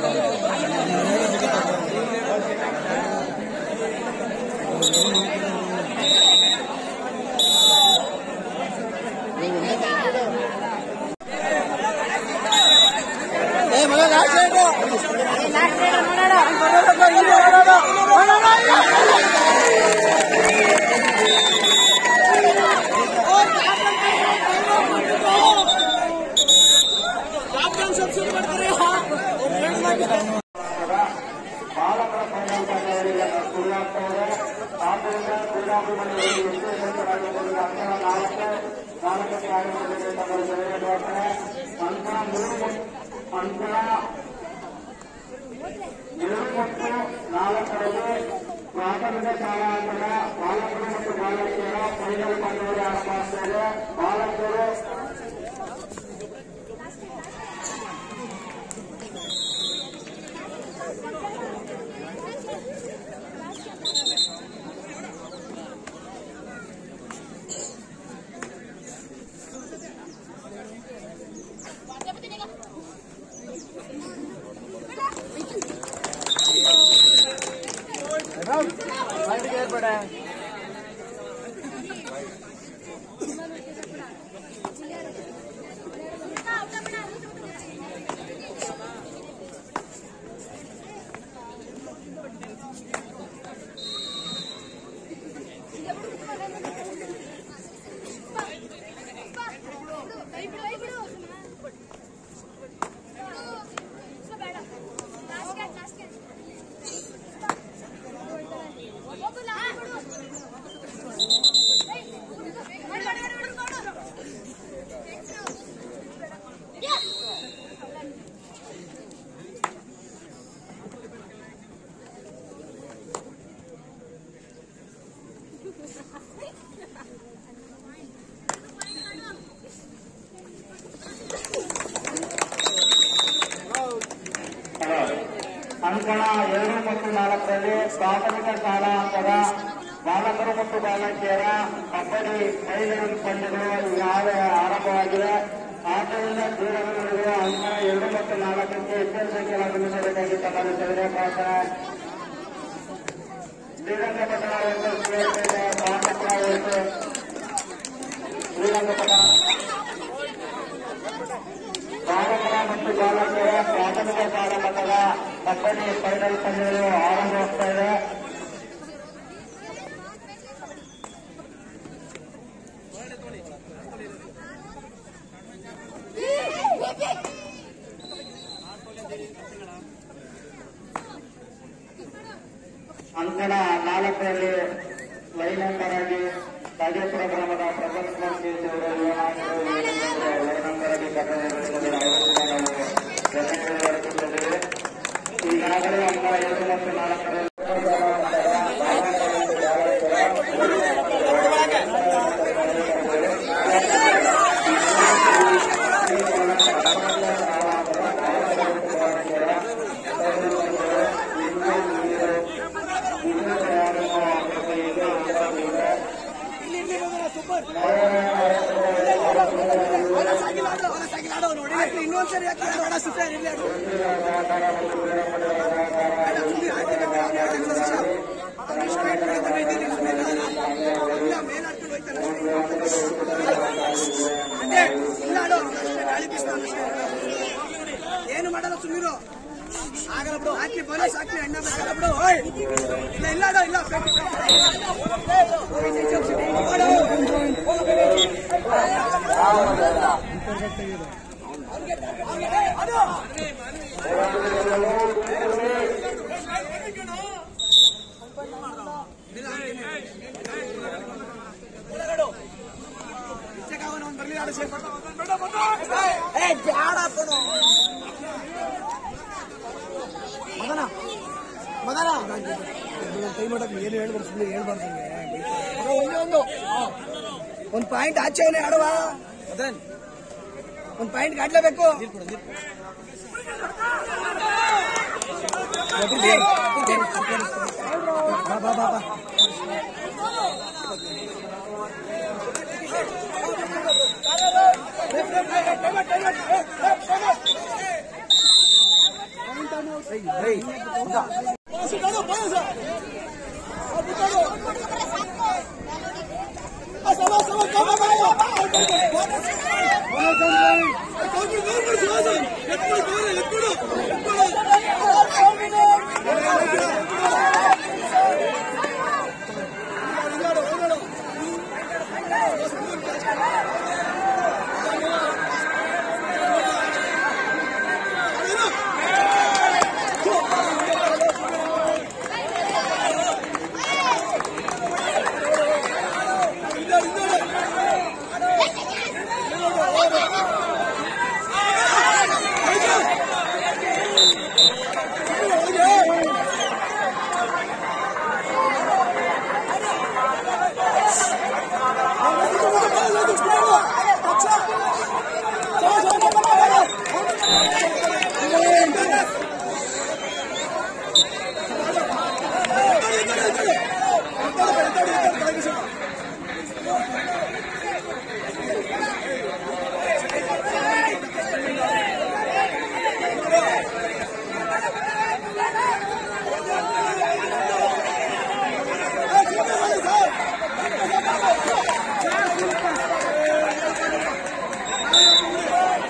ಪ್ರಾಥಮಿಕ ಶಾಲಾ ಹಂತದ ಬಾಲಕರು ಮತ್ತು ಬಾಲಕಿಯರ ಫೈನಲ್ ಪಂದ್ಯಾವಳಿ ಆರಂಭವಾಗ್ತಾ ಇದೆ ಬಾಲಕರು ಏ ಅಂಕಣ ಎರಡು ಮತ್ತು ನಾಲ್ಕರಲ್ಲಿ ಪ್ರಾಥಮಿಕ ಶಾಲಾ ಹಂತದ ಬಾಲಕರು ಮತ್ತು ಬಾಲಕಿಯರ ಕಬಡ್ಡಿ ಮಹಿಳೆಯರ ಪಂದ್ಯಗಳು ಈಗಾಗಲೇ ಆರಂಭವಾಗಿವೆ ಆದ್ದರಿಂದ ಕ್ರೀಡೆಗಳು ನಡೆಯುವ ಅಂಕಣ ಎರಡು ಮತ್ತು ನಾಲ್ಕಕ್ಕೆ ಹೆಚ್ಚಿನ ಸಂಖ್ಯೆಯಲ್ಲಿ ಆಗಮಿಸಬೇಕಾಗಿ ತಮ್ಮನ್ನು ಸವಿನಯ ಪ್ರಾರ್ಥನೆ ಶ್ರೀರಂಗಪಟ್ಟಣ ಒಂದು ಶ್ರೀರಂಗ ಪಾಂಡಪುರ ಒಂದು ಶ್ರೀರಂಗಪಟ್ಟಣ ಬಾಲಕರ ಮತ್ತು ಬಾಲಕಿಯರ ಪ್ರಾಥಮಿಕ ಶಾಲಾ ಮಟ್ಟದ ಕಬಡ್ಡಿ ಫೈನಲ್ ಪಂದ್ಯಗಳು ಆರಂಭವಾಗ್ತಾ ಇದೆ ಅಂಕಣ ನಾಲ್ಕರಲ್ಲಿ ಲೈನ್ ನಂಬರ್ ಆಗಿ ರಾಜೇಶ್ವರ ಗ್ರಾಮದ ಪ್ರಬಂಧ ಕೇಸ್ ಅವರು ಯುವನಾಯಕರು ಲೈನ್ ನಂಬರ್ ಆಗಿ ಕರ್ತವ್ಯ ಈಗಾಗಲೇ ಅಂಕಣ ಎರಡು ಮತ್ತು ನಾಲ್ಕರಲ್ಲಿ ಇನ್ನೊಂದ್ಸರಿ ಏನು ಮಾಡಲ್ಲ ಸುಮ್ಮನಿರು ಆಗಲ್ಲ ಬಿಡು ಹಾಕಿ ಬೋನಸ್ ಹಾಕಿ ಅಣ್ಣ ಬೇಕಲ್ಲ ಬಿಡು ಓಯ್ ಇಲ್ಲ ಇಲ್ಲ ಅಣ್ಣ, ಇಲ್ಲ ಮದನ ಮದನ ಕೈ ಮಾಡಕ್ ಏನು ಹೇಳ್ಬಾರ್ದು ಸುಮ್ಮನೆ ಹೇಳ್ಬಾರ್ದು ಒಂದೇ ಒಂದು ಒಂದ್ ಪಾಯಿಂಟ್ ಆಚೆ ಅವನೇ ಆಡುವ ಮದನ್ ಒಂದ್ ಪಾಯಿಂಟ್ ಗಾಡ್ಲೇಬೇಕು ಬಾ ಬಾ ಬಾ ಬಾ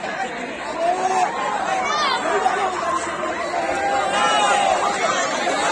¡Vamos!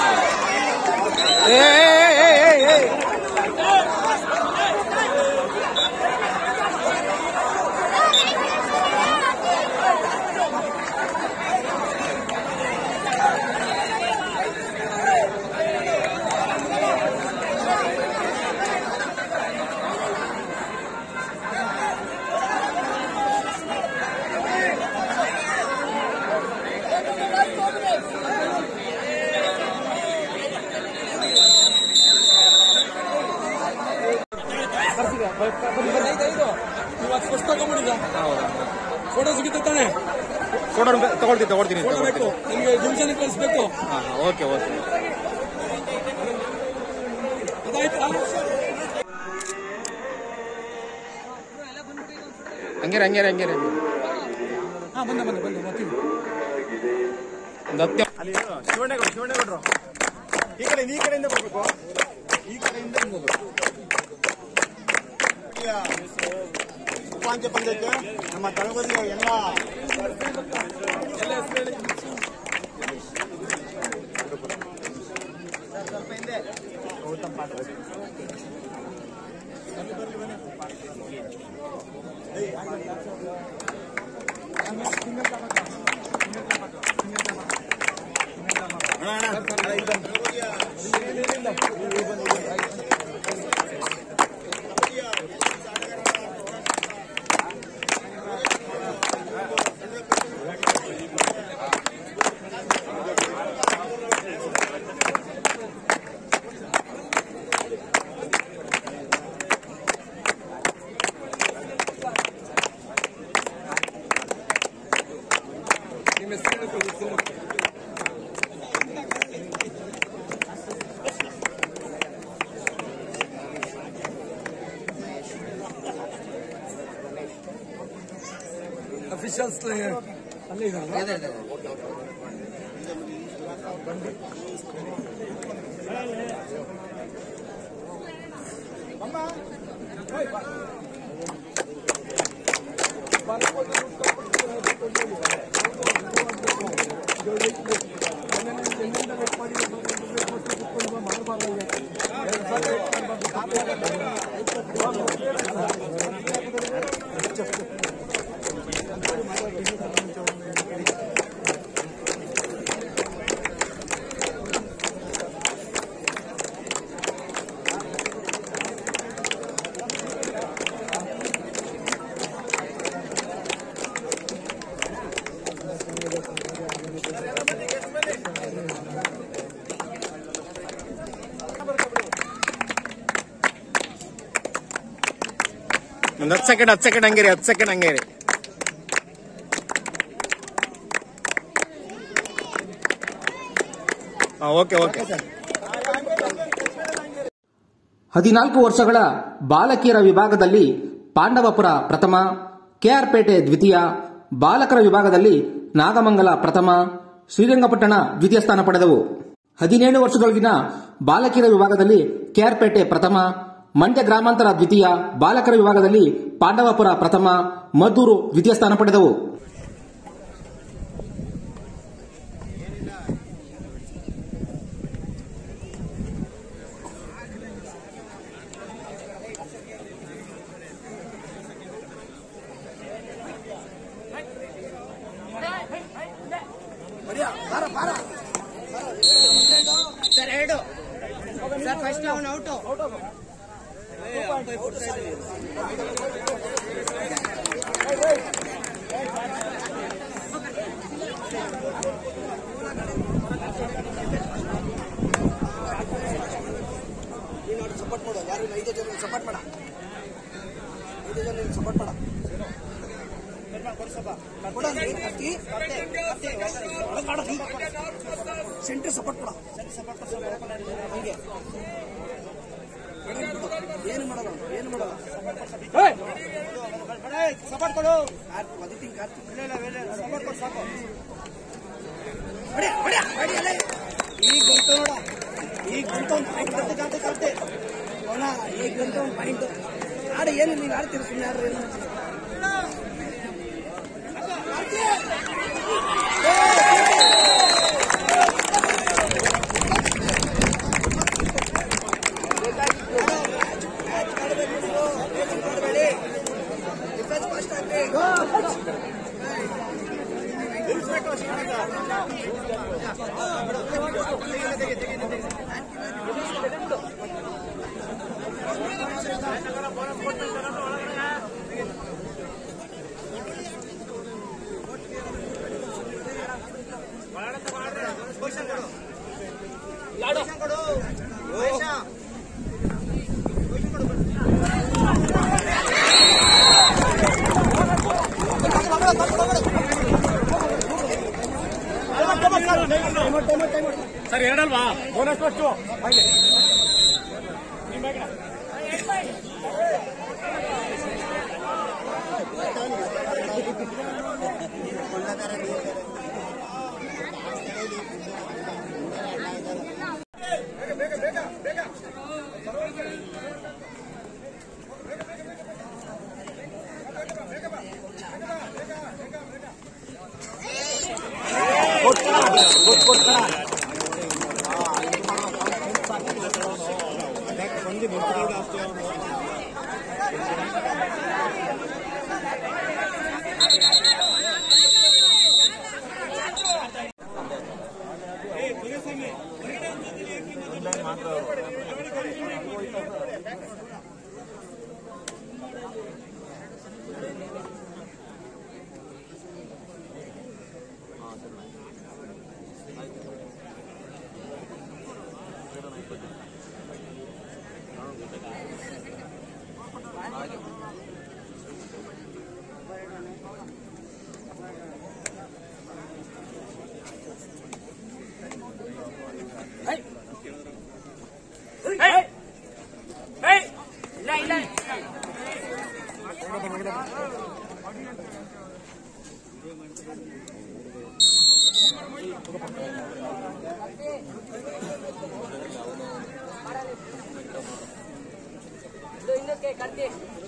ಫೋಟೋ ತಗೊಳ್ತೀನಿ ತಗೊಳ್ತೀನಿ ಫೋಟೋ ಬೇಕು ನಿಮಗೆ ಡಿವಿಷನ್ ಕಳಿಸ್ಬೇಕು ಓಕೆ ಓಕೆ ಅದಾಯ್ತಾ ಹಂಗೇರೆ ಹಂಗೇರೆ ಹಂಗೇರೆ ಹಾ ಬಂದೆ ಬಂದೆ ಬಂದೆ ಬರ್ತೀವಿ ಒಂದು ಹತ್ತು ಅಲ್ಲಿ ಶಿವಣ್ಣಗೌಡ್ರು ಶಿವಣ್ಣಗೌಡ್ರು ಈ ಕಡೆ ಈ ಕಡೆಯಿಂದ ಬರ್ಬೇಕು ಈ ಕಡೆಯಿಂದ ಹೋಗ್ಬೇಕು ಉಪಾಂತ್ಯ ಪಂದ್ಯಕ್ಕೆ ನಮ್ಮ ತಳಬದಿಯ ಎಲ್ಲ ಗೌತಮ್ ಪಾತ್ರ ನಿಮ್ಮ ಹೆಸರು ಹೇಳ್ಕೊಳ್ಳಿ, ಹೆಸರು ಹೇಳ್ಕೊಳ್ಳಿ. ಅಫಿಷಿಯಲ್ಸ್ ಅಲ್ಲೇ ಇದಾರಲ್ಲ ಒಂದು ಹತ್ತು ಸೆಕೆಂಡ್ ಹತ್ತು ಸೆಕೆಂಡ್ ಹಂಗೇರಿ ಹತ್ತು ಸೆಕೆಂಡ್ ಹಂಗೇರಿ ಹಾಂ ಓಕೆ ಓಕೆ ಹದಿನಾಲ್ಕು ವರ್ಷಗಳ ಬಾಲಕಿಯರ ವಿಭಾಗದಲ್ಲಿ ಪಾಂಡವಪುರ ಪ್ರಥಮ ಕೆಆರ್ಪೇಟೆ ದ್ವಿತೀಯ ಬಾಲಕರ ವಿಭಾಗದಲ್ಲಿ ನಾಗಮಂಗಲ ಪ್ರಥಮ ಶ್ರೀರಂಗಪಟ್ಟಣ ದ್ವಿತೀಯ ಸ್ಥಾನ ಪಡೆದವು ಹದಿನೇಳು ವರ್ಷದೊಳಗಿನ ಬಾಲಕಿಯರ ವಿಭಾಗದಲ್ಲಿ ಕೆಆರ್ಪೇಟೆ ಪ್ರಥಮ ಮಂಡ್ಯ ಗ್ರಾಮಾಂತರ ದ್ವಿತೀಯ ಬಾಲಕರ ವಿಭಾಗದಲ್ಲಿ ಪಾಂಡವಪುರ ಪ್ರಥಮ ಮದ್ದೂರು ದ್ವಿತೀಯ ಸ್ಥಾನ ಪಡೆದವು ಸರ್ ಎರಡು ಸರ್ ಫಸ್ಟ್ ಅವನು ಔಟು ಸಪೋರ್ಟ್ ಮಾಡು ಯಾರು ಐದು ಜನ ಸಪೋರ್ಟ್ ಮಾಡ ಐದು ಜನ ಸಪೋರ್ಟ್ ಮಾಡ ಸೆಂಟ್ರ್ ಸಪೋರ್ಟ್ ಮಾಡ ಹಂಗೆ ಏನು ಮಾಡಲ್ಲ ಏನು ಮಾಡಲ್ಲ ಸಪೋರ್ಟ್ ಕೊಡು ಅದಿತಿಂಗ್ ಸಪೋರ್ಟ್ ಕೊಡು ಸಾಕು ಹೊಡಿ, ಹೊಡಿ, ಹೊಡಿ ಅಲ್ಲೇ. ಈಗ ಬಂತು ನೋಡ ಈಗ ಬಂತು ಒಂದು ಪಾಯಿಂಟ್ ಕತ್ತೆ ಕತ್ತೆ ಕತ್ತೆ ಅವನ ಈಗ ಬಂತು ಒಂದು ಪಾಯಿಂಟ್ ಆಡ ಏನು ನೀವು ಆಡ್ತೀರಿ ಸುಮ್ಮನೆ ಯಾರು ಏನು ಸರ್ ಎರಡಲ್ವಾ ಬೋನಸ್ ಫಸ್ಟು ಹಿಂದಕ್ಕೆ ಕರ್ತಿ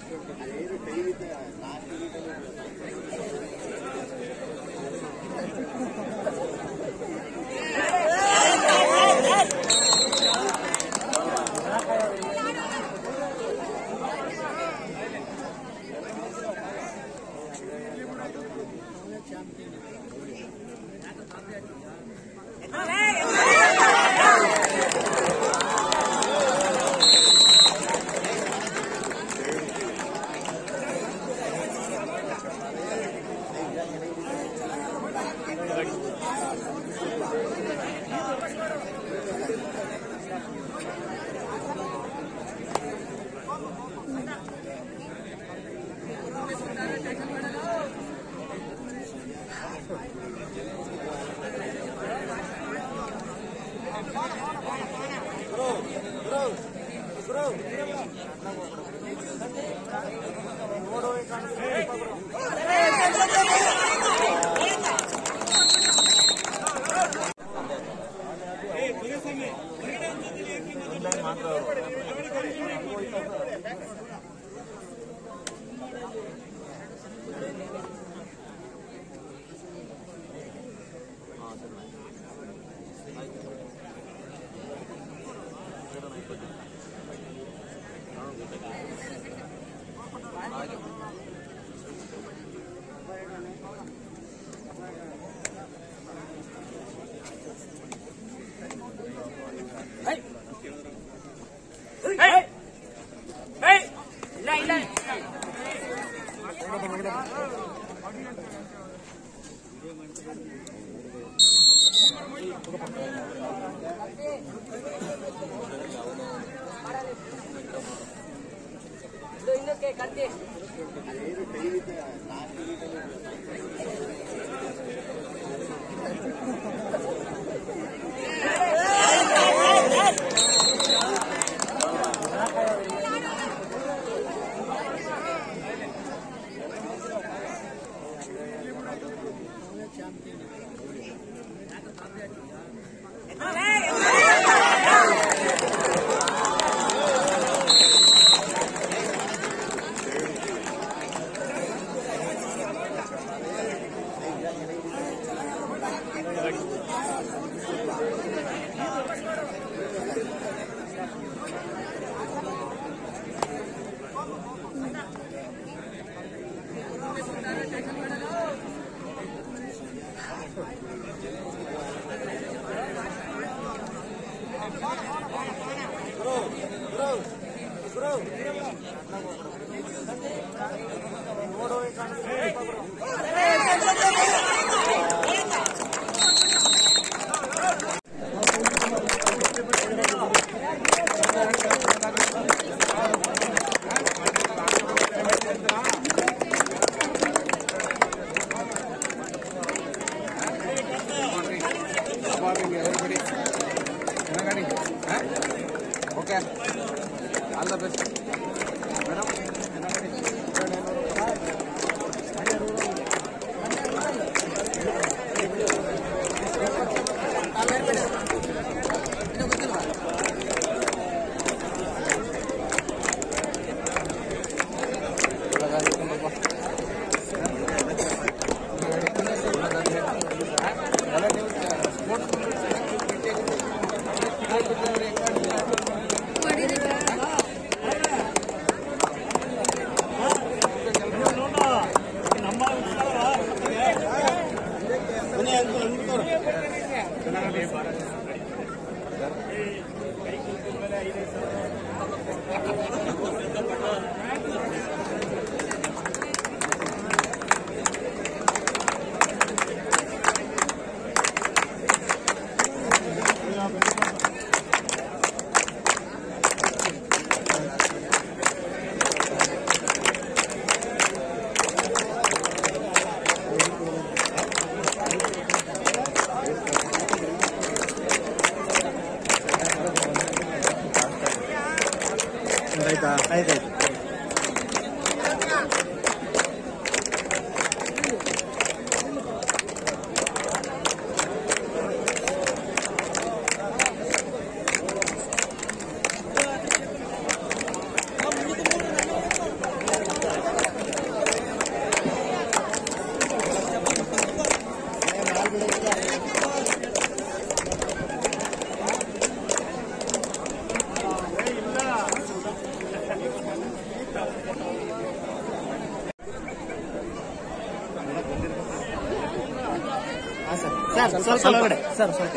ಹಿಂದಕ್ಕೆ ಕರ್ತಿ okay all the best madam ಆಯ್ತಾ ಆಯ್ತಾಯ್ತು ಸರ್ ಸ್ವಲ್ಪ ಸ್ವಲ್ಪ ಕಡೆ ಸರ್ ಸ್ವಲ್ಪ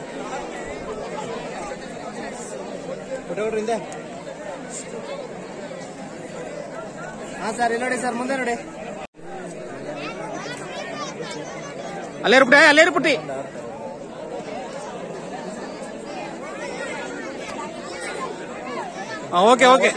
ಫೋಟೋಗ್ರಿಂದ ಹಾ ಸರ್ ಇಲ್ಲಿ ನೋಡಿ ಸರ್ ಮುಂದೆ ನೋಡಿ ಅಲ್ಲೇ ಇರ್ಬಿಟ್ಟೆ ಅಲ್ಲೇ ಇರ್ಬಿಟ್ಟಿ okay okay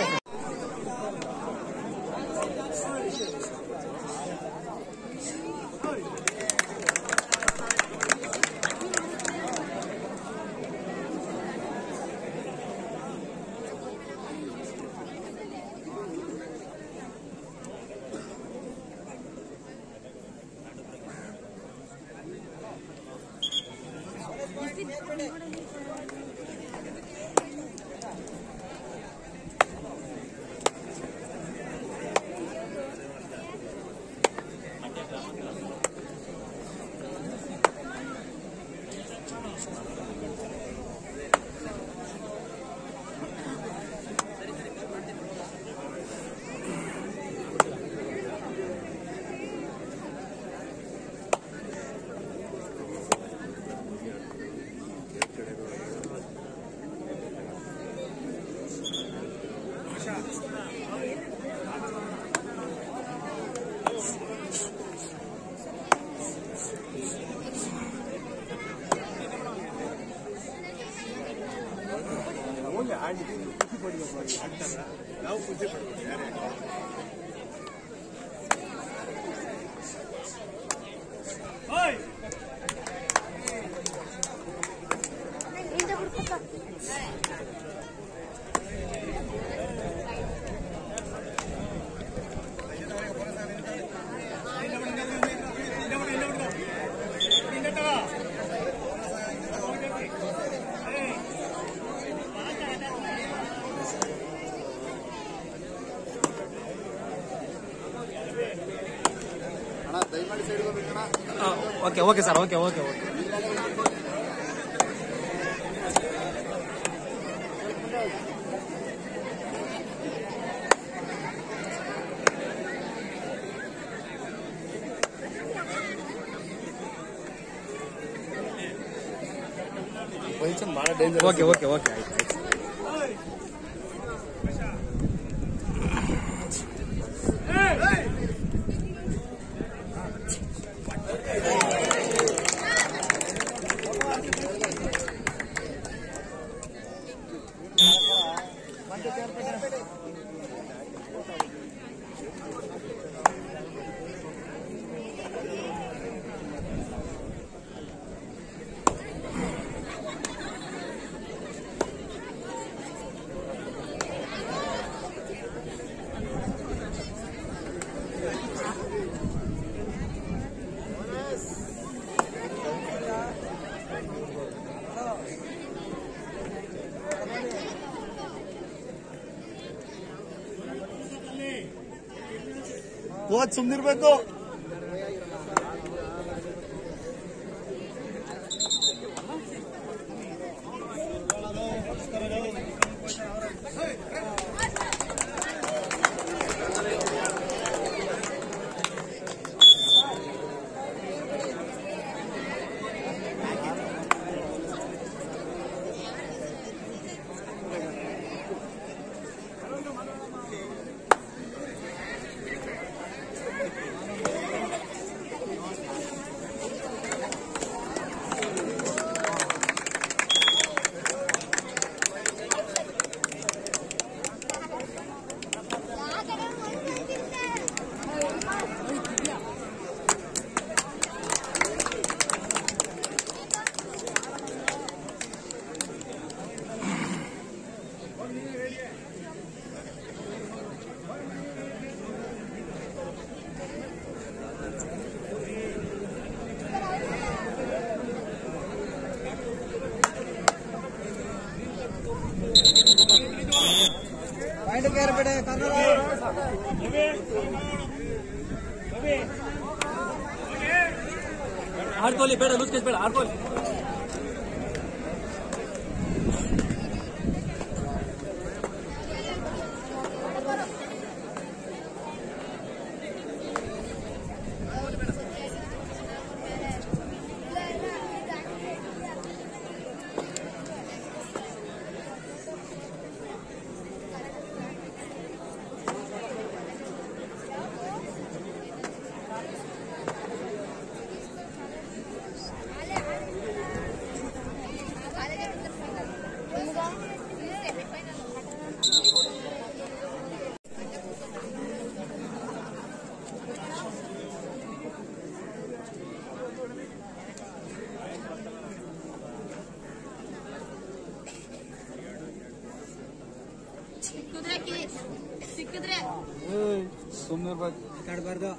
okay okay sir okay okay okay okay okay okay ಆಯ್ತು ಆಯ್ತು ಕೋಚ್ ಸುಮ್ನಿರ್ಬೇಕು ಪಾಯಿಂಟ್ ಬೇರೆ ಬೇಡ ಆಡ್ಕೊಳ್ಳಿ ಬೇಡ ಲೂಸ್ ಬೇಡ ಆಡ್ಕೊಳ್ಳಿ ಸಿಕ್ಕಿದ್ರೆ ಕಿ- ಸಿಕ್ಕಿದ್ರೆ ಸುಮ್ನಿರ್ಬೇಕು ಕಾಡ್ಬಾರ್ದು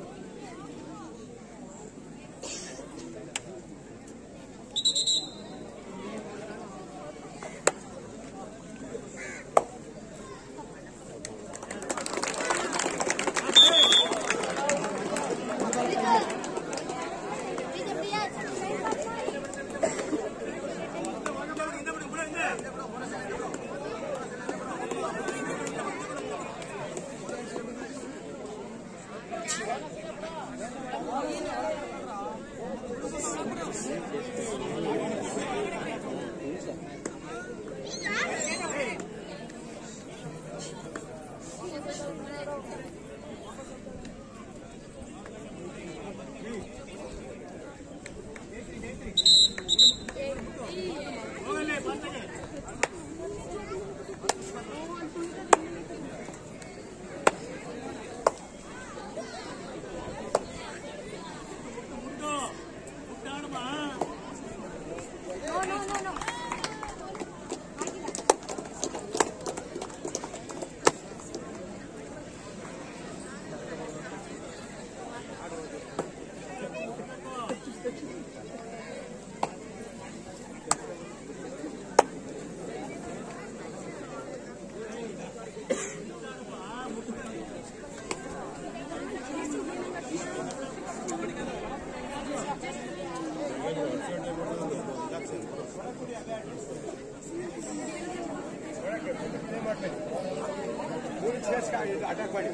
ಅಟ್ಯಾಕ್ ಮಾಡಿ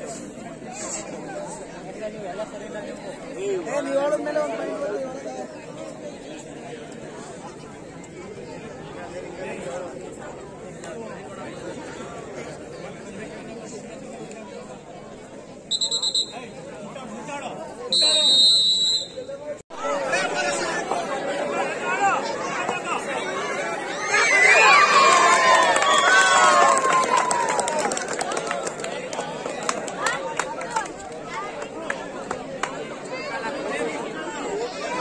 ಏ, ನೀವ್ ಹೇಳಿದ್ಮೇಲೆ ಒಂದ್ point ಬರ್ತದೆ ಇವಾಗ. ¡Vamos!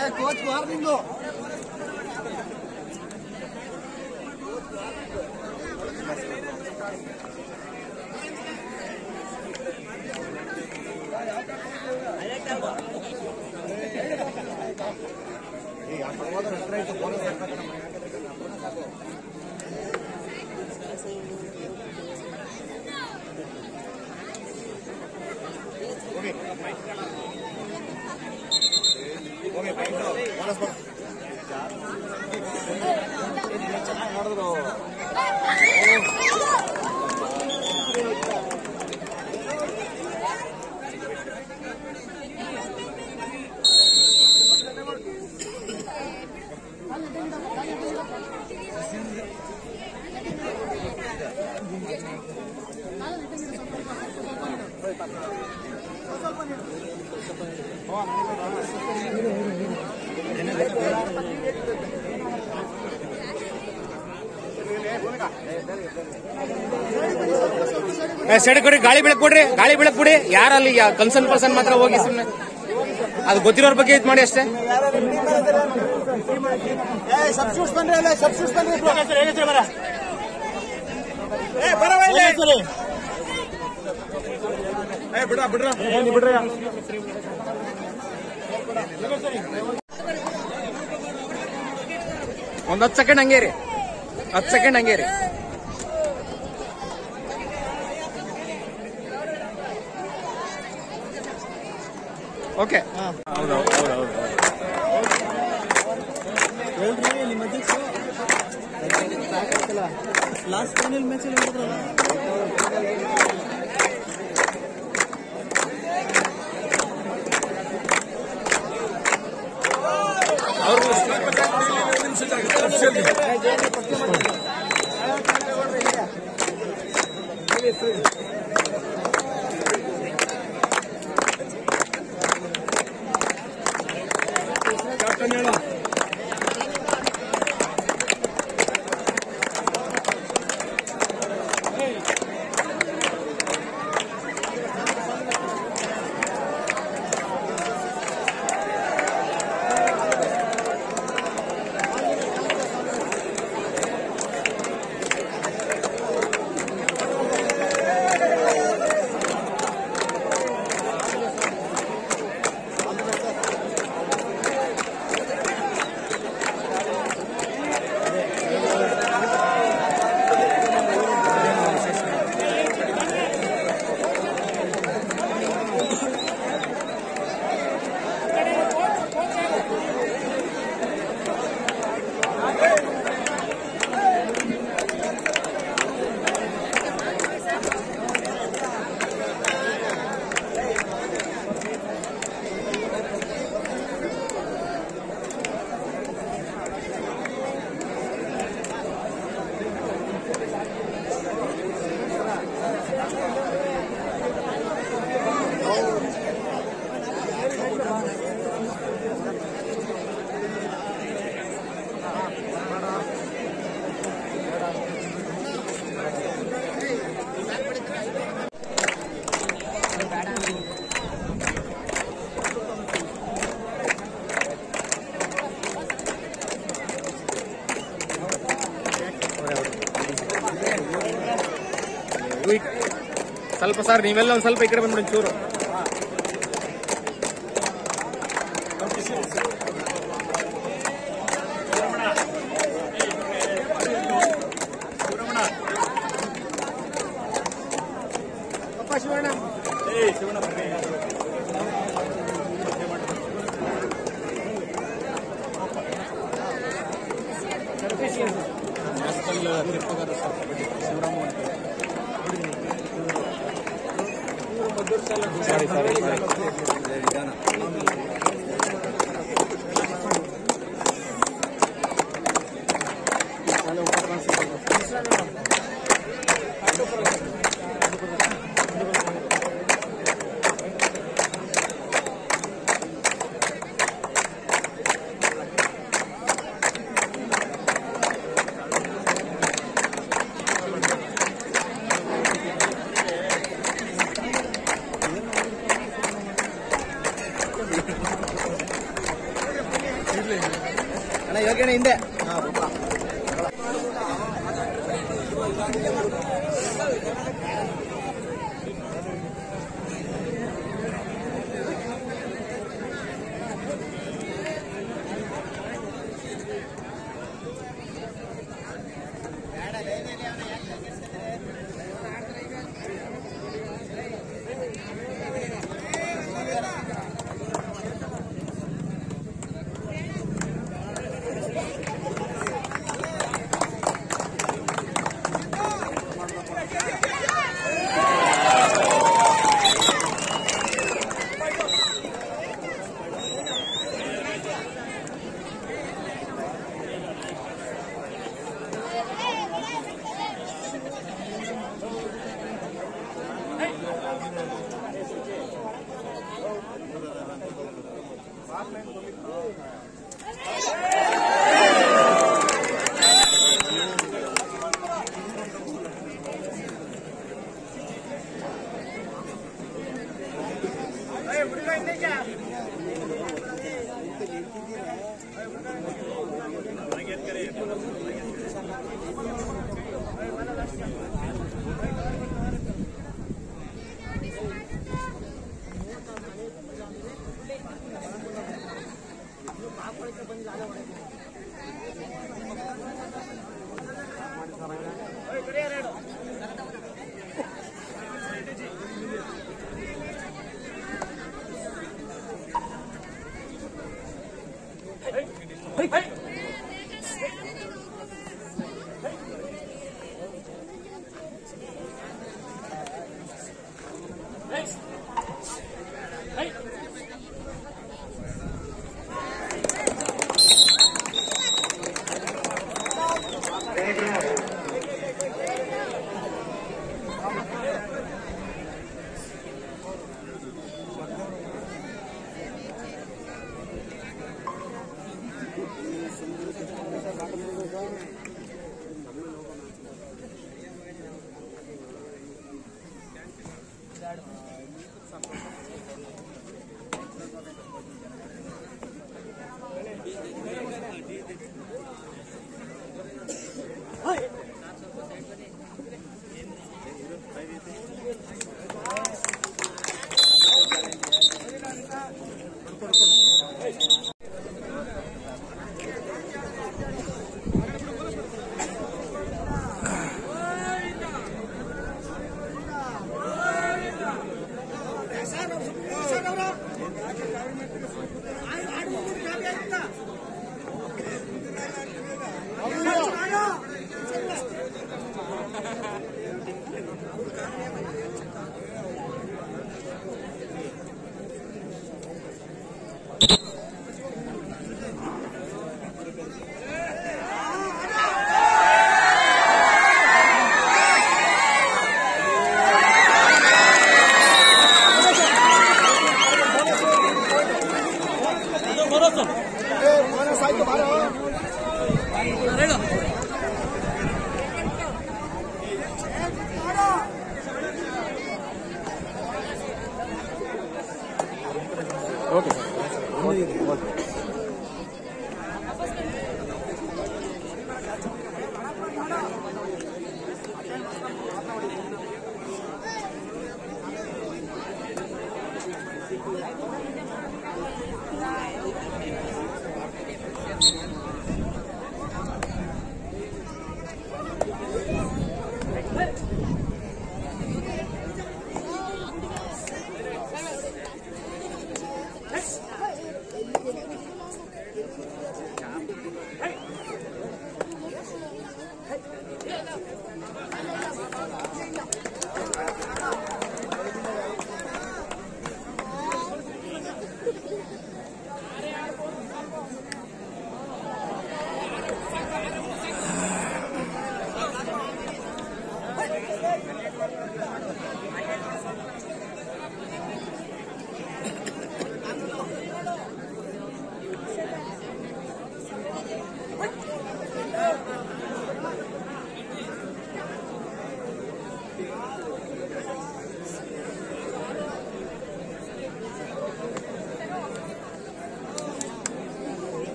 ಕೋಚ್ ವಾರ್ನಿಂಗು ಸೈಡ್ ಕೊಡಿ ಗಾಳಿ ಬೆಳಕ್ ಕೊಡ್ರಿ ಗಾಳಿ ಬೆಳಕ್ ಕೊಡಿ ಯಾರಲ್ಲಿ ಕನ್ಸರ್ನ್ ಪರ್ಸನ್ ಮಾತ್ರ ಹೋಗಿ ಸುಮ್ಮನೆ ಅದು ಗೊತ್ತಿರೋರ್ ಬಗ್ಗೆ ಇದು ಮಾಡಿ ಅಷ್ಟೇ ಸಬ್ಸ್ಟಿಟ್ಯೂಟ್ ಬಂದ್ರೆ ಅಲ್ಲ ಸಬ್ಸ್ಟಿಟ್ಯೂಟ್ ಬಂದ್ರೆ ಬಿಡ್ರ ಬಿಡ್ರ ಬಿಡ್ರಿ ಒಂದ್ ಹತ್ತು ಸೆಕೆಂಡ್ ಹಂಗೆ ರೀ ಹತ್ತು ಸೆಕೆಂಡ್ ಹಂಗೆ ರೀ ಓಕೆ ಹೌದು ಹೌದು ಹೌದು ಹೇಳ್ರಿ ನಿಮ್ಮ ಅಧ್ಯಕ್ಷರು ಲಾಸ್ಟ್ ಫೈನಲ್ ಮ್ಯಾಚ್ ಅಲ್ಲಿ ಹೇಳಿದ್ರಲ್ಲ ಸ್ವಲ್ಪ ಸರ್ ನೀವೆಲ್ಲ ಒಂದ್ ಸ್ವಲ್ಪ ಈ ಕಡೆ ಬಂದ್ಬಿಡಿ ಚೂರು ¡Vamos! ಅಣ್ಣ ಯೋಗಣ ಹಿಂದೆ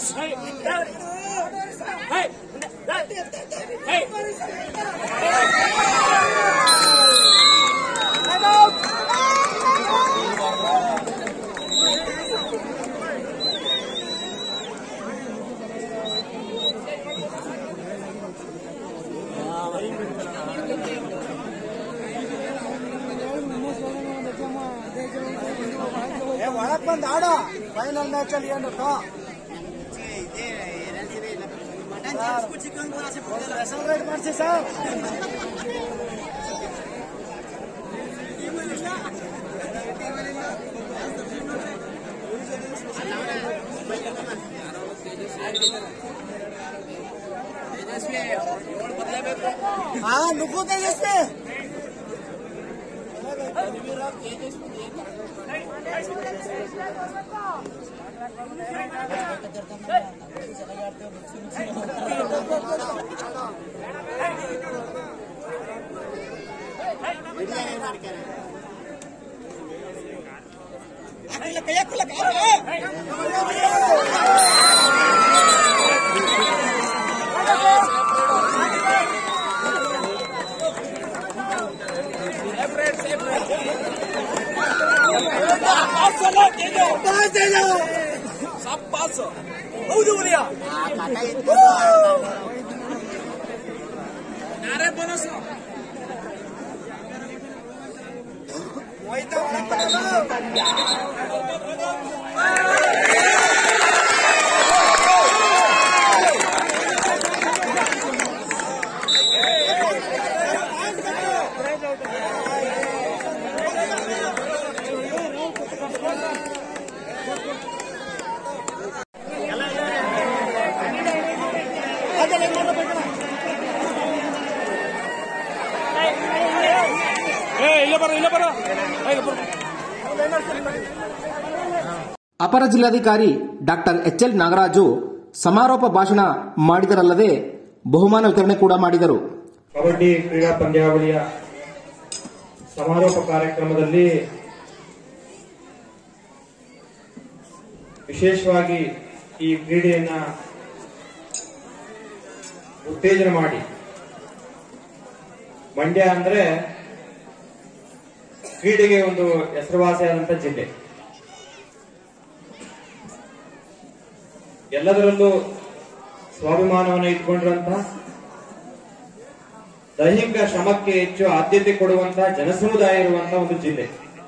ಒಳಗ್ ಬಂದ್ ಆಡ ಫೈನಲ್ ಮ್ಯಾಚ್ ಅಲ್ಲಿ ಏನು ಸೆಲೆಬ್ರೇಟ್ ಮಾಡಿಸಿ ಸರ್ ಹಾ ನುಗ್ಗು ತೇಜಸ್ವಿ ಹೌದು ಉರಿಯ ನಾರೇ ಬೋನಸ್ ಇಲ್ಲ ಬರೋ ಇಲ್ಲ ಬರೋ ಅಪರ ಜಿಲ್ಲಾಧಿಕಾರಿ ಡಾಕ್ಟರ್ ಎಚ್ ಎಲ್ ನಾಗರಾಜು ಸಮಾರೋಪ ಭಾಷಣ ಮಾಡಿದರಲ್ಲದೆ ಬಹುಮಾನ ವಿತರಣೆ ಕೂಡ ಮಾಡಿದರು ಕಬಡ್ಡಿ ಕ್ರೀಡಾ ಪಂದ್ಯಾವಳಿಯ ಸಮಾರೋಪ ಕಾರ್ಯಕ್ರಮದಲ್ಲಿ ವಿಶೇಷವಾಗಿ ಈ ಕ್ರೀಡೆಯನ್ನ ಉತ್ತೇಜನ ಮಾಡಿ ಮಂಡ್ಯ ಅಂದ್ರೆ ಕ್ರೀಡೆಗೆ ಒಂದು ಹೆಸರುವಾಸಿಯಾದಂತ ಜಿಲ್ಲೆ ಎಲ್ಲದರಲ್ಲೂ ಸ್ವಾಭಿಮಾನವನ್ನು ಇಟ್ಕೊಂಡಿರುವಂತಹ ದೈಹಿಕ ಶ್ರಮಕ್ಕೆ ಹೆಚ್ಚು ಆದ್ಯತೆ ಕೊಡುವಂತಹ ಜನಸಮುದಾಯ ಇರುವಂತಹ ಒಂದು ಜಿಲ್ಲೆ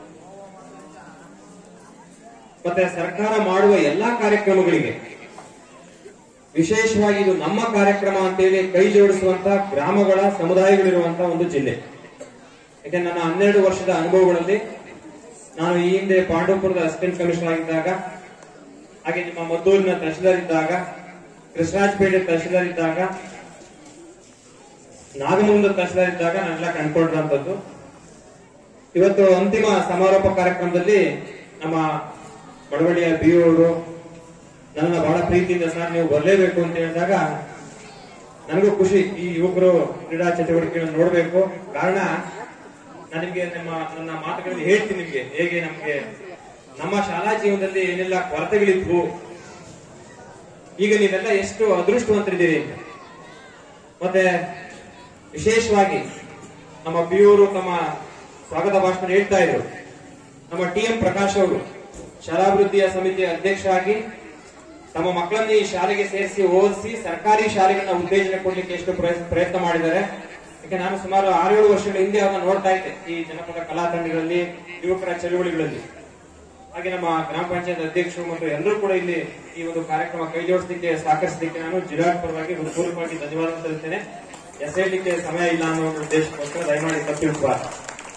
ಮತ್ತೆ ಸರ್ಕಾರ ಮಾಡುವ ಎಲ್ಲಾ ಕಾರ್ಯಕ್ರಮಗಳಿಗೆ ವಿಶೇಷವಾಗಿ ಇದು ನಮ್ಮ ಕಾರ್ಯಕ್ರಮ ಅಂತೇಳಿ ಕೈ ಜೋಡಿಸುವಂತಹ ಗ್ರಾಮಗಳ ಸಮುದಾಯಗಳಿರುವಂತಹ ಒಂದು ಜಿಲ್ಲೆ ಯಾಕೆ ನನ್ನ ಹನ್ನೆರಡು ವರ್ಷದ ಅನುಭವಗಳಲ್ಲಿ ನಾನು ಈ ಹಿಂದೆ ಪಾಂಡವಪುರದ ಅಸಿಸ್ಟೆಂಟ್ ಕಮಿಷನರ್ ಆಗಿದ್ದಾಗ ಹಾಗೆ ನಿಮ್ಮ ಮದ್ದೂರಿನ ತಹಶೀಲ್ದಾರ್ ಇದ್ದಾಗ ಕೃಷ್ಣರಾಜಪೇಟೆ ತಹಶೀಲ್ದಾರ್ ಇದ್ದಾಗ ನಾಗಮಂಗಲ ತಹಶೀಲ್ದಾರ್ ಇದ್ದಾಗ ನಾನೆಲ್ಲ ಕಂಡ್ಕೊಂಡಿರುವಂತದ್ದು ಇವತ್ತು ಅಂತಿಮ ಸಮಾರೋಪ ಕಾರ್ಯಕ್ರಮದಲ್ಲಿ ನಮ್ಮ ಬಡವಳಿಯ ಬಿ ಅವರು ನನ್ನ ಬಹಳ ಪ್ರೀತಿಯಿಂದ ಸರ್ ನೀವು ಬರಲೇಬೇಕು ಅಂತ ಹೇಳಿದಾಗ ನನಗೂ ಖುಷಿ ಈ ಯುವಕರು ಕ್ರೀಡಾ ಚಟುವಟಿಕೆಗಳನ್ನು ನೋಡಬೇಕು ಕಾರಣ ನಾನು ನಿಮ್ಗೆ ನಮ್ಮ ನನ್ನ ಮಾತುಗಳಲ್ಲಿ ಹೇಳ್ತೀನಿ ನಿಮ್ಗೆ ಹೇಗೆ ನಮ್ಗೆ ನಮ್ಮ ಶಾಲಾ ಜೀವನದಲ್ಲಿ ಏನೆಲ್ಲ ಕೊರತೆಗಳಿದ್ವು ಈಗ ನೀವೆಲ್ಲ ಎಷ್ಟು ಅದೃಷ್ಟವಂತರಿದ್ದೀರಿ ಅಂತ ಮತ್ತೆ ವಿಶೇಷವಾಗಿ ನಮ್ಮ ಪಿಯೂರು ತಮ್ಮ ಸ್ವಾಗತ ಭಾಷಣ ಹೇಳ್ತಾ ಇದ್ರು ನಮ್ಮ ಟಿ ಎಂ ಪ್ರಕಾಶ್ ಅವರು ಶಾಲಾಭಿವೃದ್ಧಿಯ ಸಮಿತಿಯ ಅಧ್ಯಕ್ಷರಾಗಿ ತಮ್ಮ ಮಕ್ಕಳನ್ನ ಈ ಶಾಲೆಗೆ ಸೇರಿಸಿ ಓದಿಸಿ ಸರ್ಕಾರಿ ಶಾಲೆಗಳನ್ನ ಉತ್ತೇಜನ ಕೊಡ್ಲಿಕ್ಕೆ ಎಷ್ಟು ಪ್ರಯತ್ನ- ಪ್ರಯತ್ನ ಮಾಡಿದ್ದಾರೆ ಯಾಕೆ ನಾನು ಸುಮಾರು ಆರೇಳು ವರ್ಷಗಳ ಹಿಂದೆ ಅವನ್ನ ನೋಡ್ತಾ ಇದ್ದೆ ಈ ಜನಪದ ಕಲಾ ತಂಡಗಳಲ್ಲಿ ಯುವಕರ ಚಳುವಳಿಗಳಲ್ಲಿ ಹಾಗೆ ನಮ್ಮ ಗ್ರಾಮ ಪಂಚಾಯತ್ ಅಧ್ಯಕ್ಷರು ಮತ್ತು ಎಲ್ಲರೂ ಕೂಡ ಇಲ್ಲಿ ಈ ಒಂದು ಕಾರ್ಯಕ್ರಮ ಕೈ ಜೋಡಿಸಲಿಕ್ಕೆ ಸಹಕರಿಸಲಿಕ್ಕೆ ನಾನು ಜಿಲ್ಲಾ ಪರವಾಗಿ ಹೃತ್ಪೂರ್ವಕವಾಗಿ ಧನ್ಯವಾದ ಸಲ್ಲಿಸ್ತೇನೆ ಎಸೆಯಲಿಕ್ಕೆ ಸಮಯ ಇಲ್ಲ ಅನ್ನೋ ಒಂದು ಉದ್ದೇಶಕ್ಕೋಸ್ಕರ ದಯಮಾಡಿ ತಪ್ಪಿಸಬಾರ್ದು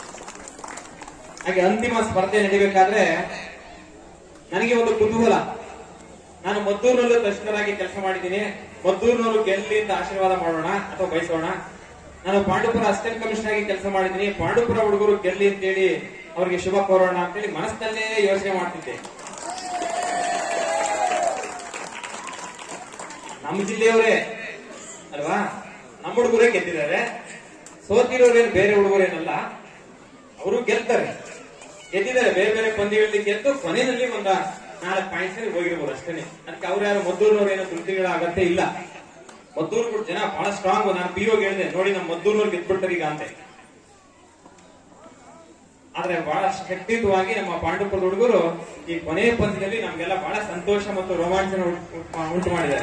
ಹಾಗೆ ಅಂತಿಮ ಸ್ಪರ್ಧೆ ನಡಿಬೇಕಾದ್ರೆ ನನಗೆ ಒಂದು ಕುತೂಹಲ ನಾನು ಮದ್ದೂರಿನಲ್ಲೂ ತಹಶೀಲ್ದಾರಾಗಿ ಕೆಲಸ ಮಾಡಿದ್ದೀನಿ ಮದ್ದೂರಿನಲ್ಲೂ ಗೆಲ್ಲಿ ಅಂತ ಆಶೀರ್ವಾದ ಮಾಡೋಣ ಅಥವಾ ಬಯಸೋಣ ನಾನು ಪಾಂಡುಪುರ ಅಸಿಸ್ಟೆಂಟ್ ಕಮಿಷನರ್ ಆಗಿ ಕೆಲಸ ಮಾಡಿದ್ದೀನಿ ಪಾಂಡುಪುರ ಹುಡುಗರು ಗೆಲ್ಲಿ ಅಂತೇಳಿ ಅವರಿಗೆ ಶುಭ ಕೋರೋಣ ಅಂತೇಳಿ ಮನಸ್ಸಿನಲ್ಲೇ ಯೋಚನೆ ಮಾಡ್ತಿದ್ದೆ ನಮ್ಮ ಜಿಲ್ಲೆಯವರೇ ಅಲ್ವಾ ನಮ್ಮ ಹುಡುಗರೇ ಗೆದ್ದಿದ್ದಾರೆ ಸೋತಿರೋರೇನು ಬೇರೆ ಹುಡುಗರೇನಲ್ಲ ಅವರು ಗೆಲ್ತಾರೆ ಗೆದ್ದಿದ್ದಾರೆ ಬೇರೆ ಬೇರೆ ಪಂದ್ಯಗಳಲ್ಲಿ ಗೆದ್ದು ಕೊನೆಯಲ್ಲಿ ಒಂದ ನಾಲ್ಕು ಪಾಯಿಂಟ್ಸ್ ಹೋಗಿರ್ಬೋದು ಅಷ್ಟೇನೆ ಅದಕ್ಕೆ ಅವ್ರು ಯಾರು ಮದ್ದೂರ್ನವ್ರು ಏನೋ ದುಡ್ಡುಗಳ ಅಗತ್ಯ ಇಲ್ಲ ಮದ್ದೂರು ಜನ ಬಹಳ ಸ್ಟ್ರಾಂಗ್ ನಾನು ಪಿ ಹೇಳಿದೆ ನೋಡಿ ನಮ್ಮ ಮದ್ದೂರ್ನವ್ರು ಗೆದ್ಬಿಡ್ತಾರೆ ಈಗ ಅಂತ ಆದ್ರೆ ಬಹಳ ಶಕ್ತಿಯುತವಾಗಿ ನಮ್ಮ ಪಾಂಡುಪುರದ ಹುಡುಗರು ಈ ಕೊನೆಯ ಪಂದ್ಯದಲ್ಲಿ ನಮ್ಗೆಲ್ಲ ಬಹಳ ಸಂತೋಷ ಮತ್ತು ರೋಮಾಂಚನ ಉಂಟು- ಉಂಟು ಮಾಡಿದ್ದಾರೆ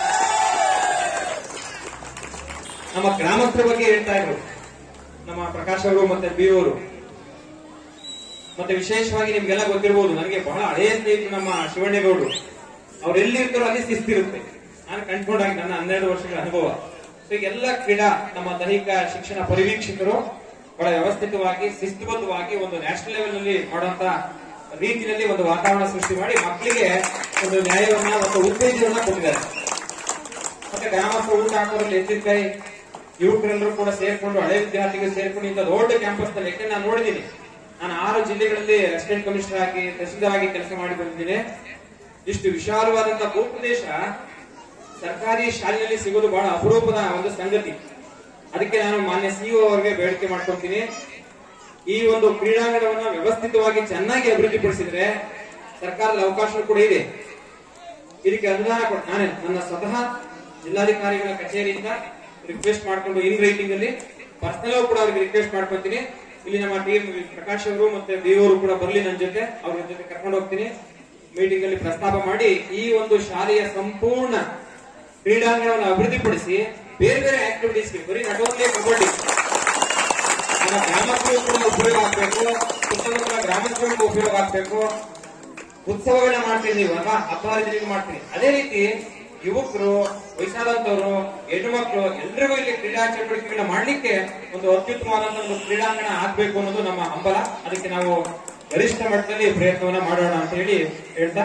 ನಮ್ಮ ಗ್ರಾಮಸ್ಥರ ಬಗ್ಗೆ ಹೇಳ್ತಾ ಇದ್ರು ನಮ್ಮ ಪ್ರಕಾಶ್ ಅವರು ಮತ್ತೆ ಬಿ ಅವರು ಮತ್ತೆ ವಿಶೇಷವಾಗಿ ನಿಮ್ಗೆಲ್ಲ ಗೊತ್ತಿರಬಹುದು ನನಗೆ ಬಹಳ ಹಳೆಯ ಸ್ನೇಹಿತರು ನಮ್ಮ ಶಿವಣ್ಣೇಗೌಡರು ಅವ್ರು ಎಲ್ಲಿ ಇರ್ತಾರೋ ಅಲ್ಲಿ ಶಿಸ್ತಿರುತ್ತೆ ನಾನು ಕಂಡ್ಕೊಂಡಾಗ ನನ್ನ ಹನ್ನೆರಡು ವರ್ಷಗಳ ಅನುಭವ ಸೊ ಈಗ ಎಲ್ಲ ಕ್ರೀಡಾ ನಮ್ಮ ದೈಹಿಕ ಶಿಕ್ಷಣ ಪರಿವೀಕ್ಷಕರು ಬಹಳ ವ್ಯವಸ್ಥಿತವಾಗಿ ಶಿಸ್ತುಬದ್ಧವಾಗಿ ಒಂದು ನ್ಯಾಷನಲ್ ಲೆವೆಲ್ ನಲ್ಲಿ ಮಾಡುವಂತ ರೀತಿಯಲ್ಲಿ ಒಂದು ವಾತಾವರಣ ಸೃಷ್ಟಿ ಮಾಡಿ ಮಕ್ಕಳಿಗೆ ಒಂದು ನ್ಯಾಯವನ್ನ ಒಂದು ಉತ್ತೇಜನವನ್ನ ಕೊಟ್ಟಿದ್ದಾರೆ ಮತ್ತೆ ಗ್ರಾಮಸ್ಥ ಊಟ ಹಾಕೋದ್ರಲ್ಲಿ ಎತ್ತಿದ ಕೈ ಯುವಕರೆಲ್ಲರೂ ಕೂಡ ಸೇರ್ಕೊಂಡು ಹಳೆ ವಿದ್ಯಾರ್ಥಿಗಳು ಸೇರ್ಕೊಂಡು ಇಂಥ ದೊಡ್ಡ ಕ್ಯಾಂಪಸ್ ನಲ್ಲಿ ಯಾಕಂದ್ರೆ ನಾನು ನೋಡಿದ್ದೀನಿ ನಾನು ಆರು ಜಿಲ್ಲೆಗಳಲ್ಲಿ ರೆಸಿಡೆಂಟ್ ಕಮಿಷನರ್ ಆಗಿ ತಹಸೀಲ್ದಾರ್ ಆಗಿ ಕೆಲಸ ಮಾಡಿ ಬಂದಿದ್ದೀನಿ ಇಷ್ಟು ವಿಶಾಲವಾದಂತಹ ಭೂಪ್ರದೇಶ ಸರ್ಕಾರಿ ಶಾಲೆಯಲ್ಲಿ ಸಿಗೋದು ಬಹಳ ಅಪರೂಪದ ಒಂದು ಸಂಗತಿ ಅದಕ್ಕೆ ನಾನು ಮಾನ್ಯ ಸಿಇಒ ಅವರಿಗೆ ಬೇಡಿಕೆ ಮಾಡ್ಕೊಳ್ತೀನಿ ಈ ಒಂದು ಕ್ರೀಡಾಂಗಣವನ್ನ ವ್ಯವಸ್ಥಿತವಾಗಿ ಚೆನ್ನಾಗಿ ಅಭಿವೃದ್ಧಿಪಡಿಸಿದ್ರೆ ಸರ್ಕಾರದ ಅವಕಾಶ ಕೂಡ ಇದೆ ಇದಕ್ಕೆ ಅನುದಾನ ಕೊಟ್ಟು ನಾನೇ ನನ್ನ ಸ್ವತಃ ಜಿಲ್ಲಾಧಿಕಾರಿಗಳ ಕಚೇರಿಯಿಂದ ರಿಕ್ವೆಸ್ಟ್ ಮಾಡ್ಕೊಂಡು ಇನ್ ರೈಟಿಂಗ್ ಅಲ್ಲಿ ಪರ್ಸನಲ್ ಕೂಡ ಅವ್ರಿಗೆ ರಿಕ್ವೆಸ್ಟ್ ಮಾಡ್ಕೊತೀನಿ ಇಲ್ಲಿ ನಮ್ಮ ಟೀಮ್ ಪ್ರಕಾಶ್ ಅವರು ಮತ್ತೆ ದೇವರು ಕೂಡ ಬರ್ಲಿ ನನ್ನ ಜೊತೆ ಅವ್ರ ಜೊತೆ ಕರ್ಕೊಂಡು ಹೋಗ್ತೀನಿ ಮೀಟಿಂಗ್ ಅಲ್ಲಿ ಪ್ರಸ್ತಾಪ ಮಾಡಿ ಈ ಒಂದು ಶಾಲೆಯ ಸಂಪೂರ್ಣ ಕ್ರೀಡಾಂಗಣವನ್ನು ಅಭಿವೃದ್ಧಿಪಡಿಸಿ ಬೇರೆ ಬೇರೆ ಆಕ್ಟಿವಿಟೀಸ್ಗೆ ಬರೀ ನಾಟ್ ಓನ್ಲಿ ಕಬಡ್ಡಿ ನಮ್ಮ ಗ್ರಾಮಸ್ಥರಿಗೂ ಕೂಡ ಉಪಯೋಗ ಆಗ್ಬೇಕು ಸುತ್ತಮುತ್ತಲ ಗ್ರಾಮಸ್ಥರಿಗೂ ಉಪಯೋಗ ಆಗ್ಬೇಕು ಉತ್ಸವಗಳನ್ನ ಮಾಡ್ತೀನಿ ಇವಾಗ ಹಬ್ಬ ಹರಿದಿನಗಳು ಮಾಡ್ತೀನಿ ಅದೇ ರೀತಿ ಯುವಕರು ವಯಸ್ಸಾದಂತವರು ಹೆಣ್ಣು ಮಕ್ಕಳು ಎಲ್ರಿಗೂ ಇಲ್ಲಿ ಕ್ರೀಡಾ ಚಟುವಟಿಕೆಗಳನ್ನ ಮಾಡ್ಲಿಕ್ಕೆ ಒಂದು ಅತ್ಯುತ್ತಮವಾದಂತಹ ಒಂದು ಕ್ರೀಡಾಂಗಣ ಆಗ್ಬೇಕು ಅನ್ನೋದು ನಮ್ಮ ಹಂಬಲ ಅದಕ್ಕೆ ನಾವು ಗರಿಷ್ಠ ಮಟ್ಟದಲ್ಲಿ ಪ್ರಯತ್ನವನ್ನ ಮಾಡೋಣ ಅಂತ ಹೇಳಿ ಹೇಳ್ತಾ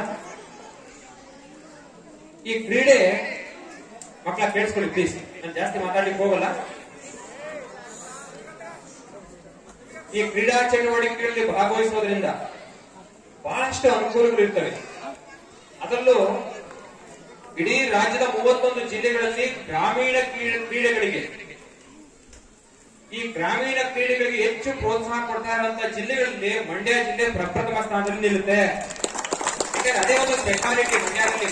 ಈ ಕ್ರೀಡೆ ಮಕ್ಕಳ ಕೇಳಿಸ್ಕೊಳ್ಳಿ ಪ್ಲೀಸ್ ನಾನು ಜಾಸ್ತಿ ಮಾತಾಡ್ಲಿಕ್ಕೆ ಹೋಗಲ್ಲ ಈ ಕ್ರೀಡಾ ಚಟುವಟಿಕೆಗಳಲ್ಲಿ ಭಾಗವಹಿಸೋದ್ರಿಂದ ಬಹಳಷ್ಟು ಅನುಕೂಲಗಳು ಇರ್ತವೆ ಅದರಲ್ಲೂ ಇಡೀ ರಾಜ್ಯದ ಮೂವತ್ತೊಂದು ಜಿಲ್ಲೆಗಳಲ್ಲಿ ಗ್ರಾಮೀಣ ಕ್ರೀಡೆ- ಕ್ರೀಡೆಗಳಿಗೆ ಈ ಗ್ರಾಮೀಣ ಕ್ರೀಡೆಗಳಿಗೆ ಹೆಚ್ಚು ಪ್ರೋತ್ಸಾಹ ಕೊಡ್ತಾ ಇರುವಂತಹ ಜಿಲ್ಲೆಗಳಲ್ಲಿ ಮಂಡ್ಯ ಜಿಲ್ಲೆ ಪ್ರಪ್ರಥಮ ಸ್ಥಾನದಲ್ಲಿ ನಿಲ್ಲುತ್ತೆ ಯಾಕಂದ್ರೆ ಅದೇ ಒಂದು ಸ್ಪೆಷಾಲಿಟಿ ಮಂಡ್ಯದಲ್ಲಿ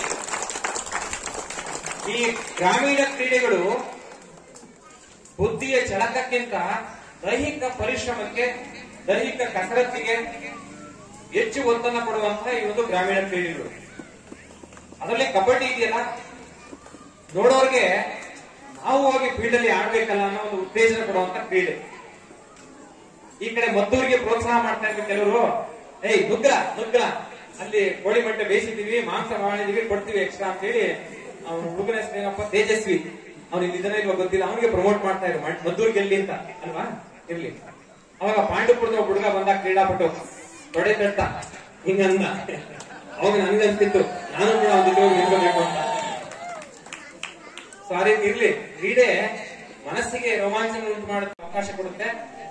ಈ ಗ್ರಾಮೀಣ ಕ್ರೀಡೆಗಳು ಬುದ್ಧಿಯ ಚಳಕಕ್ಕಿಂತ ದೈಹಿಕ ಪರಿಶ್ರಮಕ್ಕೆ ದೈಹಿಕ ಕಸರತ್ತಿಗೆ ಹೆಚ್ಚು ಒತ್ತನ್ನ ಕೊಡುವಂತಹ ಈ ಒಂದು ಗ್ರಾಮೀಣ ಕ್ರೀಡೆಗಳು ಅದರಲ್ಲಿ ಕಬಡ್ಡಿ ಇದೆಯಲ್ಲ ನೋಡೋರ್ಗೆ ನಾವು ಹೋಗಿ ಫೀಲ್ಡ್ ಅಲ್ಲಿ ಆಡ್ಬೇಕಲ್ಲ ಅನ್ನೋ ಒಂದು ಉತ್ತೇಜನ ಕೊಡುವಂತ ಕ್ರೀಡೆ ಈ ಕಡೆ ಮದ್ದೂರಿಗೆ ಪ್ರೋತ್ಸಾಹ ಮಾಡ್ತಾ ಇದ್ರು ಕೆಲವರು ಏಯ್ ನುಗ್ರ ನುಗ್ರ ಅಲ್ಲಿ ಕೋಳಿ ಮೊಟ್ಟೆ ಬೇಯಿಸಿದೀವಿ ಮಾಂಸ ಮಾಡಿದೀವಿ ಕೊಡ್ತೀವಿ ಎಕ್ಸ್ಟ್ರಾ ಅಂತ ಹೇಳಿ ಅವ್ನ ಹುಡುಗನ ಹೆಸರು ಏನಪ್ಪ ತೇಜಸ್ವಿ ಅವ್ನು ಇಲ್ಲಿ ಇದನ್ನ ಇಲ್ವಾ ಗೊತ್ತಿಲ್ಲ ಅವನಿಗೆ ಪ್ರಮೋಟ್ ಮಾಡ್ತಾ ಇದ್ರು ಮಡ್- ಮದ್ದೂರ್ ಗೆಲ್ಲಿ ಅಂತ ಅಲ್ವಾ ಇರ್ಲಿ ಅವಾಗ ಪಾಂಡುಪುರದ ಒಬ್ಬ ಹುಡುಗ ಬಂದ ಕ್ರೀಡಾಪಟು ತೊಡೆ ತಟ್ಟ ಹಿಂಗಂದ ಅವಾಗ ನನ್ಗನ್ಸಿತ್ತು ನಾನು ಕೂಡ ಒಂದು ಹೋಗಿ ನಿಲ್ಬೇಕು ಅಂತ ಸೊ ಆ ರೀತಿ ಇರ್ಲಿ ಕ್ರೀಡೆ ಮನಸ್ಸಿಗೆ ರೋಮಾಂಚನ ಉಂಟು ಮಾಡುವ ಅವಕಾಶ ಕೊಡುತ್ತೆ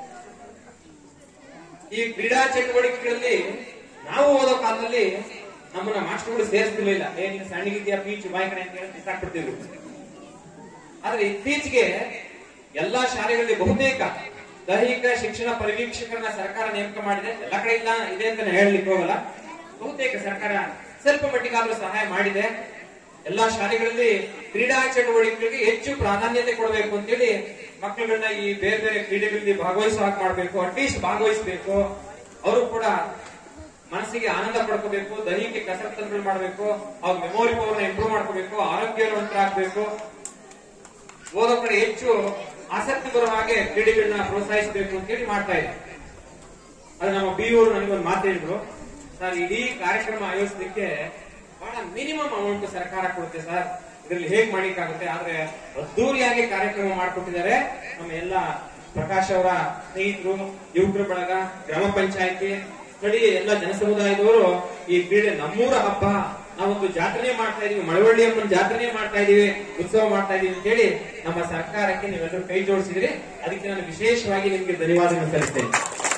ಈ ಕ್ರೀಡಾ ಚಟುವಟಿಕೆಗಳಲ್ಲಿ ನಾವು ಓದೋ ಕಾಲದಲ್ಲಿ ನಮ್ಮನ್ನ ಮಾಸ್ಟರ್ಗಳು ಸೇರಿಸ್ತಿರ್ಲಿಲ್ಲ ಏ ನೀನು ಸಣ್ಣಗಿದ್ಯಾ ಪೀಚ್ ಬಾಯ್ ಕಡೆ ಅಂತ ಹೇಳಿ ಬಿಸಾಕ್ಬಿಡ್ತಿದ್ರು ಆದ್ರೆ ಇತ್ತೀಚೆಗೆ ಎಲ್ಲಾ ಶಾಲೆಗಳಲ್ಲಿ ಬಹುತೇಕ ದೈಹಿಕ ಶಿಕ್ಷಣ ಪರಿವೀಕ್ಷಕರನ್ನ ಸರ್ಕಾರ ನೇಮಕ ಮಾಡಿದೆ ಎಲ್ಲ ಕಡೆ ಇಲ್ಲ ಇದೆ ಅಂತ ನಾನು ಹೇಳಲಿಕ್ಕೆ ಹೋಗಲ್ಲ ಬಹುತೇಕ ಸರ್ಕಾರ ಸ್ವಲ್ಪ ಮಟ್ಟಿಗಾದ್ರೂ ಸಹಾಯ ಮಾಡಿದೆ ಎಲ್ಲಾ ಶಾಲೆಗಳಲ್ಲಿ ಕ್ರೀಡಾ ಚಟುವಟಿಕೆಗಳಿಗೆ ಹೆಚ್ಚು ಪ್ರಾಧಾನ್ಯತೆ ಕೊಡಬೇಕು ಅಂತೇಳಿ ಮಕ್ಕಳುಗಳನ್ನ ಈ ಬೇರೆ ಬೇರೆ ಕ್ರೀಡೆಗಳಲ್ಲಿ ಭಾಗವಹಿಸುವ ಹಾಗೆ ಮಾಡಬೇಕು ಅಟ್ಲೀಸ್ಟ್ ಭಾಗವಹಿಸಬೇಕು ಅವರು ಕೂಡ ಮನಸ್ಸಿಗೆ ಆನಂದ ಪಡ್ಕೋಬೇಕು ದೈಹಿಕ ಕಸರತ್ತುಗಳು ಮಾಡಬೇಕು ಅವ್ರ ಮೆಮೊರಿ ಪವರ್ನ ಇಂಪ್ರೂವ್ ಮಾಡ್ಕೋಬೇಕು ಆರೋಗ್ಯವಂತರಾಗಬೇಕು ಓದೋ ಕಡೆ ಹೆಚ್ಚು ಆಸಕ್ತಿ ಬರೋ ಹಾಗೆ ಕ್ರೀಡೆಗಳನ್ನ ಪ್ರೋತ್ಸಾಹಿಸಬೇಕು ಅಂತೇಳಿ ಮಾಡ್ತಾ ಇದೆ ಅದು ನಮ್ಮ ಬಿ ಅವರು ನನಗೊಂದು ಮಾತು ಹೇಳಿದ್ರು ಸರ್ ಇಡೀ ಕಾರ್ಯಕ್ರಮ ಆಯೋಜಿಸಲಿಕ್ಕೆ ಬಹಳ ಮಿನಿಮಮ್ ಅಮೌಂಟ್ ಸರ್ಕಾರ ಕೊಡುತ್ತೆ ಸರ್ ಇದರಲ್ಲಿ ಹೇಗ್ ಮಾಡಿಕ್ಕಾಗುತ್ತೆ ಆದ್ರೆ ಅದ್ದೂರಿಯಾಗಿ ಕಾರ್ಯಕ್ರಮ ಮಾಡಿಕೊಟ್ಟಿದ್ದಾರೆ ನಮ್ಮ ಎಲ್ಲ ಪ್ರಕಾಶ್ ಅವರ ಸ್ನೇಹಿತರು ಯುವಕರ ಬಳಗ ಗ್ರಾಮ ಪಂಚಾಯತಿ ಸ್ಥಳೀಯ ಎಲ್ಲ ಜನಸಮುದಾಯದವರು ಈ ಕ್ರೀಡೆ ನಮ್ಮೂರ ಹಬ್ಬ ನಾವೊಂದು ಜಾತ್ರೆ ಮಾಡ್ತಾ ಇದೀವಿ ಮಳವಳ್ಳಿ ಅಮ್ಮನ ಜಾತ್ರೆ ಮಾಡ್ತಾ ಇದೀವಿ ಉತ್ಸವ ಮಾಡ್ತಾ ಇದೀವಿ ಅಂತ ಹೇಳಿ ನಮ್ಮ ಸರ್ಕಾರಕ್ಕೆ ನೀವೆಲ್ಲರೂ ಕೈ ಜೋಡಿಸಿದ್ರಿ ಅದಕ್ಕೆ ನಾನು ವಿಶೇಷವಾಗಿ ನಿಮಗೆ ಧನ್ಯವಾದಗಳನ್ನು ಸಲ್ಲಿಸ್ತೇನೆ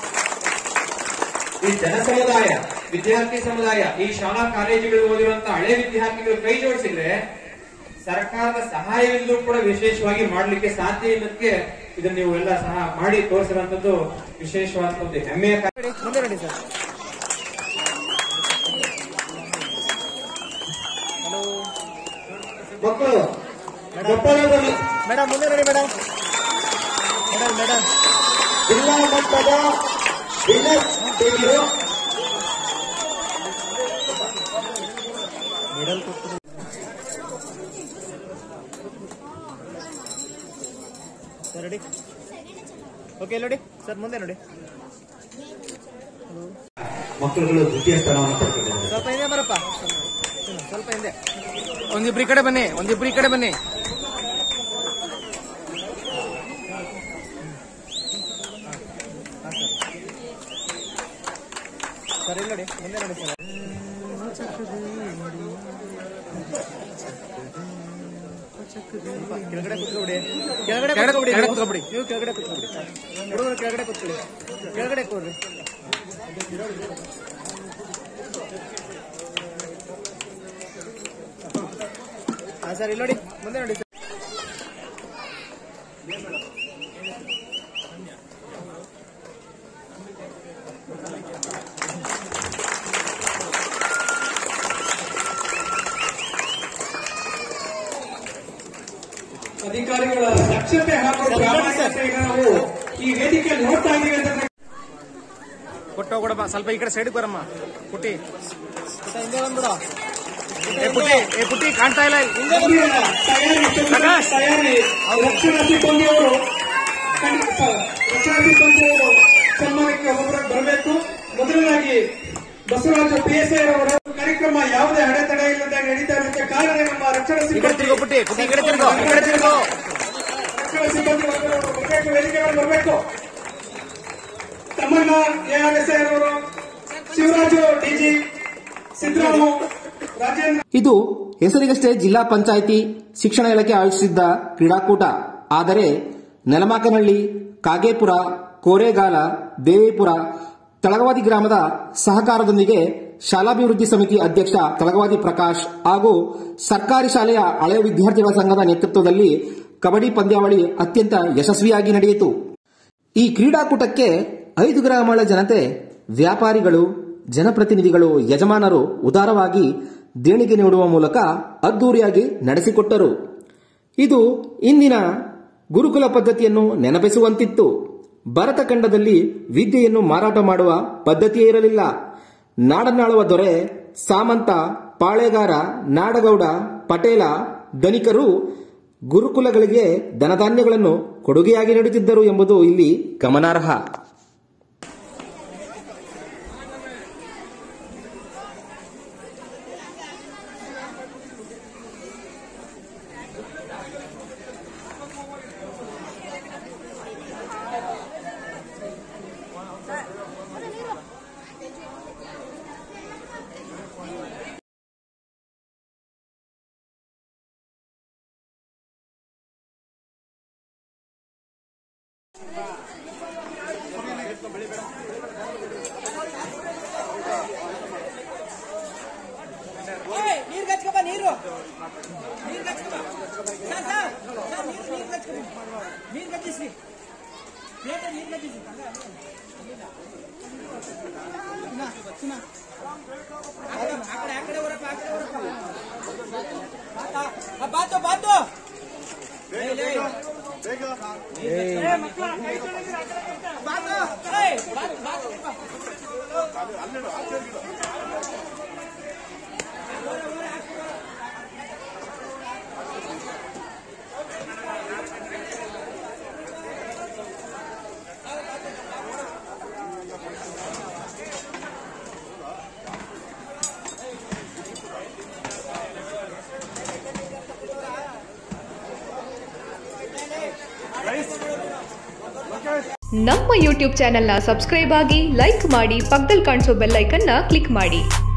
ಈ ಜನ ಸಮುದಾಯ ವಿದ್ಯಾರ್ಥಿ ಸಮುದಾಯ ಈ ಶಾಲಾ ಕಾಲೇಜುಗಳು ಓದಿರುವಂತ ಹಳೆ ವಿದ್ಯಾರ್ಥಿಗಳು ಕೈ ಜೋಡಿಸಿದ್ರೆ ಸರ್ಕಾರದ ಸಹಾಯವಿಲ್ಲೂ ಕೂಡ ವಿಶೇಷವಾಗಿ ಮಾಡ್ಲಿಕ್ಕೆ ಸಾಧ್ಯ ಇಲ್ಲದಕ್ಕೆ ಇದನ್ನ ನೀವು ಎಲ್ಲ ಸಹ ಮಾಡಿ ತೋರಿಸಿರುವಂತದ್ದು ವಿಶೇಷವಾದ ಒಂದು ಹೆಮ್ಮೆಯ ಕಾರ್ಯ ಮುಂದೆ ನೋಡಿ ಸರ್ ಮಕ್ಕಳು ಕೊಪ್ಪಳದಲ್ಲಿ ಮೇಡಮ್ ಮುಂದೆ ನೋಡಿ ಮೇಡಮ್ ಮೇಡಮ್ ಮೇಡಮ್ ಜಿಲ್ಲಾ ಮಟ್ಟದ ಬಿಸಿನೆಸ್ ಟೀಮರು ಮೆಡಲ್ ಕೊಟ್ಟು ಸರ್ ರೆಡಿ ಓಕೆ ನೋಡಿ ಸರ್ ಮುಂದೆ ನೋಡಿ ಮಕ್ಕಳುಗಳು ದ್ವಿತೀಯ ಸ್ಥಾನವನ್ನು ಪಡ್ಕೊಂಡಿದ್ದಾರೆ ಸ್ವಲ್ಪ ಹಿಂದೆ ಬರಪ್ಪ ಸ್ವಲ್ಪ ಹಿಂದೆ ಒಂದಿಬ್ರು ಈ ಕಡೆ ಬನ್ನಿ ಒಂದಿಬ್ರು ಈ ಕಡೆ ಬನ್ನಿ ಸರ್ ಇಲ್ಲಿ ನೋಡಿ ಮುಂದೆ ನೋಡಿ ಸರ್ ಸ್ವಲ್ಪ ಕೆಳಗಡೆ ಕೂತ್ಕೊಬಿಡಿ ಕೆಳಗಡೆ ಕೆಳಗಡೆ- ಕೂತ್ಕೊಬಿಡಿ ಕೆಳಗಡೆ ನೀವು. ಕೂತ್ಕೊಬಿಡಿ. ನೀವು ಕೆಳಗಡೆ ಕೂತ್ಕೊಬಿಡಿ ಹುಡುಗರು ಕೆಳಗಡೆ ಕೂತ್ಕೊಳ್ಳಿ ಕೆಳಗಡೆ ಕೂರ್ರಿ ಹಾಂ ಸರ್ ಇಲ್ಲಿ ನೋಡಿ ಮುಂದೆ ನೋಡಿ ಸರ್ ಅಧಿಕಾರಿಗಳ ದಕ್ಷತೆ ಹಾಗೂ ಪ್ರಾಮಾಣಿಕತೆಗೆ ನಾವು ಈ ವೇದಿಕೆ ನೋಡ್ತಾ ಇದ್ದೀವಿ ಅಂತ ಕೊಟ್ಟು ಹೋಗ್ಬಿಡಮ್ಮ ಸ್ವಲ್ಪ ಈ ಕಡೆ ಸೈಡ್ ಬರಮ್ಮ ಪುಟ್ಟಿ ಹಿಂದೆ ಬಂದ್ಬಿಡು ಏ ಪುಟ್ಟಿ ಏ ಪುಟ್ಟಿ ಕಾಣ್ತಾ ಇಲ್ಲ ಹಿಂದೆ ಇಂದಿನ ತಯಾರಿ ಪ್ರಕಾಶ್. ತಯಾರಿ ರಕ್ಷಣಾ ಸಿಬ್ಬಂದಿಯವರು ಖಂಡಿತ ರಕ್ಷಣಾ ಸಿಬ್ಬಂದಿಯವರು ಸನ್ಮಾನಕ್ಕೆ ಒಬ್ಬೊಬ್ಬರಾಗಿ ಬರಬೇಕು ಮೊದಲನಾಗಿ ಬಸವರಾಜ ಪಿ ಎಸ್ ಐ ಅವರ ಕಾರ್ಯಕ್ರಮ ಯಾವುದೇ ಅಡೆತಡೆ ಇಲ್ಲದೆ ನಡೀತಾ ಇರೋದಕ್ಕೆ ಕಾರಣ ನಮ್ಮ ರಕ್ಷಣಾ ಈ ಕಡೆ ತಿರ್ಗೋ ಪುಟ್ಟಿ ಪುಟ್ಟಿ ಈ ಕಡೆ ತಿರ್ಗೋ ಈ ಕಡೆ ತಿರ್ಗೋ ರಕ್ಷಣಾ ಸಿಬ್ಬಂದಿ ವರ್ಗದವರು ಬರಬೇಕು ವೇದಿಕೆ ಮೇಲೆ ಬರಬೇಕು ತಮ್ಮಣ್ಣ ಎಆರ್ಎಸ್ ಅವರು ಶಿವರಾಜು ಡಿಜಿ ಸಿದ್ದರಾಮು ರಾಜೇಂದ್ರ ಇದು ಹೆಸರಿಗಷ್ಟೇ ಜಿಲ್ಲಾ ಪಂಚಾಯಿತಿ ಶಿಕ್ಷಣ ಇಲಾಖೆ ಆಯೋಜಿಸಿದ್ದ ಕ್ರೀಡಾಕೂಟ ಆದರೆ ನೆಲಮಾಕನಹಳ್ಳಿ ಕಾಗೇಪುರ ಕೋರೆಗಾಲ ದೇವಿಪುರ ತಳಗವಾದಿ ಗ್ರಾಮದ ಸಹಕಾರದೊಂದಿಗೆ ಶಾಲಾಭಿವೃದ್ಧಿ ಸಮಿತಿ ಅಧ್ಯಕ್ಷ ತಳಗವಾದಿ ಪ್ರಕಾಶ್ ಹಾಗೂ ಸರ್ಕಾರಿ ಶಾಲೆಯ ಹಳೆಯ ವಿದ್ಯಾರ್ಥಿಗಳ ಸಂಘದ ನೇತೃತ್ವದಲ್ಲಿ ಕಬಡ್ಡಿ ಪಂದ್ಯಾವಳಿ ಅತ್ಯಂತ ಯಶಸ್ವಿಯಾಗಿ ನಡೆಯಿತು ಈ ಕ್ರೀಡಾಕೂಟಕ್ಕೆ ಐದು ಗ್ರಾಮಗಳ ಜನತೆ ವ್ಯಾಪಾರಿಗಳು ಜನಪ್ರತಿನಿಧಿಗಳು ಯಜಮಾನರು ಉದಾರವಾಗಿ ದೇಣಿಗೆ ನೀಡುವ ಮೂಲಕ ಅದ್ದೂರಿಯಾಗಿ ನಡೆಸಿಕೊಟ್ಟರು ಇದು ಇಂದಿನ ಗುರುಕುಲ ಪದ್ಧತಿಯನ್ನು ನೆನಪಿಸುವಂತಿತ್ತು ಭರತ ಖಂಡದಲ್ಲಿ ವಿದ್ಯೆಯನ್ನು ಮಾರಾಟ ಮಾಡುವ ಪದ್ಧತಿಯೇ ಇರಲಿಲ್ಲ ನಾಡನಾಳುವ ದೊರೆ ಸಾಮಂತ ಪಾಳೆಗಾರ ನಾಡಗೌಡ ಪಟೇಲ ಧನಿಕರು ಗುರುಕುಲಗಳಿಗೆ ಧನಧಾನ್ಯಗಳನ್ನು ಕೊಡುಗೆಯಾಗಿ ನೀಡುತ್ತಿದ್ದರು ಎಂಬುದು ಇಲ್ಲಿ ಗಮನಾರ್ಹ ನೀರು ಕಚ್ಕಪ್ಪ ನೀರು ನೀರು ಕಚ್ಕಪ್ಪ ಸರ್ ಸರ್ ಸರ್ ನೀರು ನೀರು ಕಚ್ಕಪ್ಪ ನೀರು ಕಚ್ಚಿಸ್ರಿ ಪ್ಲೇಟ್ ನೀರು ಕಚ್ಚಿಸಿ ಆ ಕಡೆ ಆ ಕಡೆ ಹೊರಪ್ಪ ಆ ಕಡೆ ಹೊರಪ್ಪ ಬಾತು ಬಾತು ಬಾತು ಏಯ್, ಬಾತು ಬಾತು ನಮ್ಮ ಯೂಟ್ಯೂಬ್ ಚಾನೆಲ್ನ ಸಬ್ಸ್ಕ್ರೈಬ್ ಆಗಿ ಲೈಕ್ ಮಾಡಿ ಪಕ್ಕದಲ್ಲಿ ಕಾಣಿಸೋ ಬೆಲ್ ಐಕನ್ನ ಕ್ಲಿಕ್ ಮಾಡಿ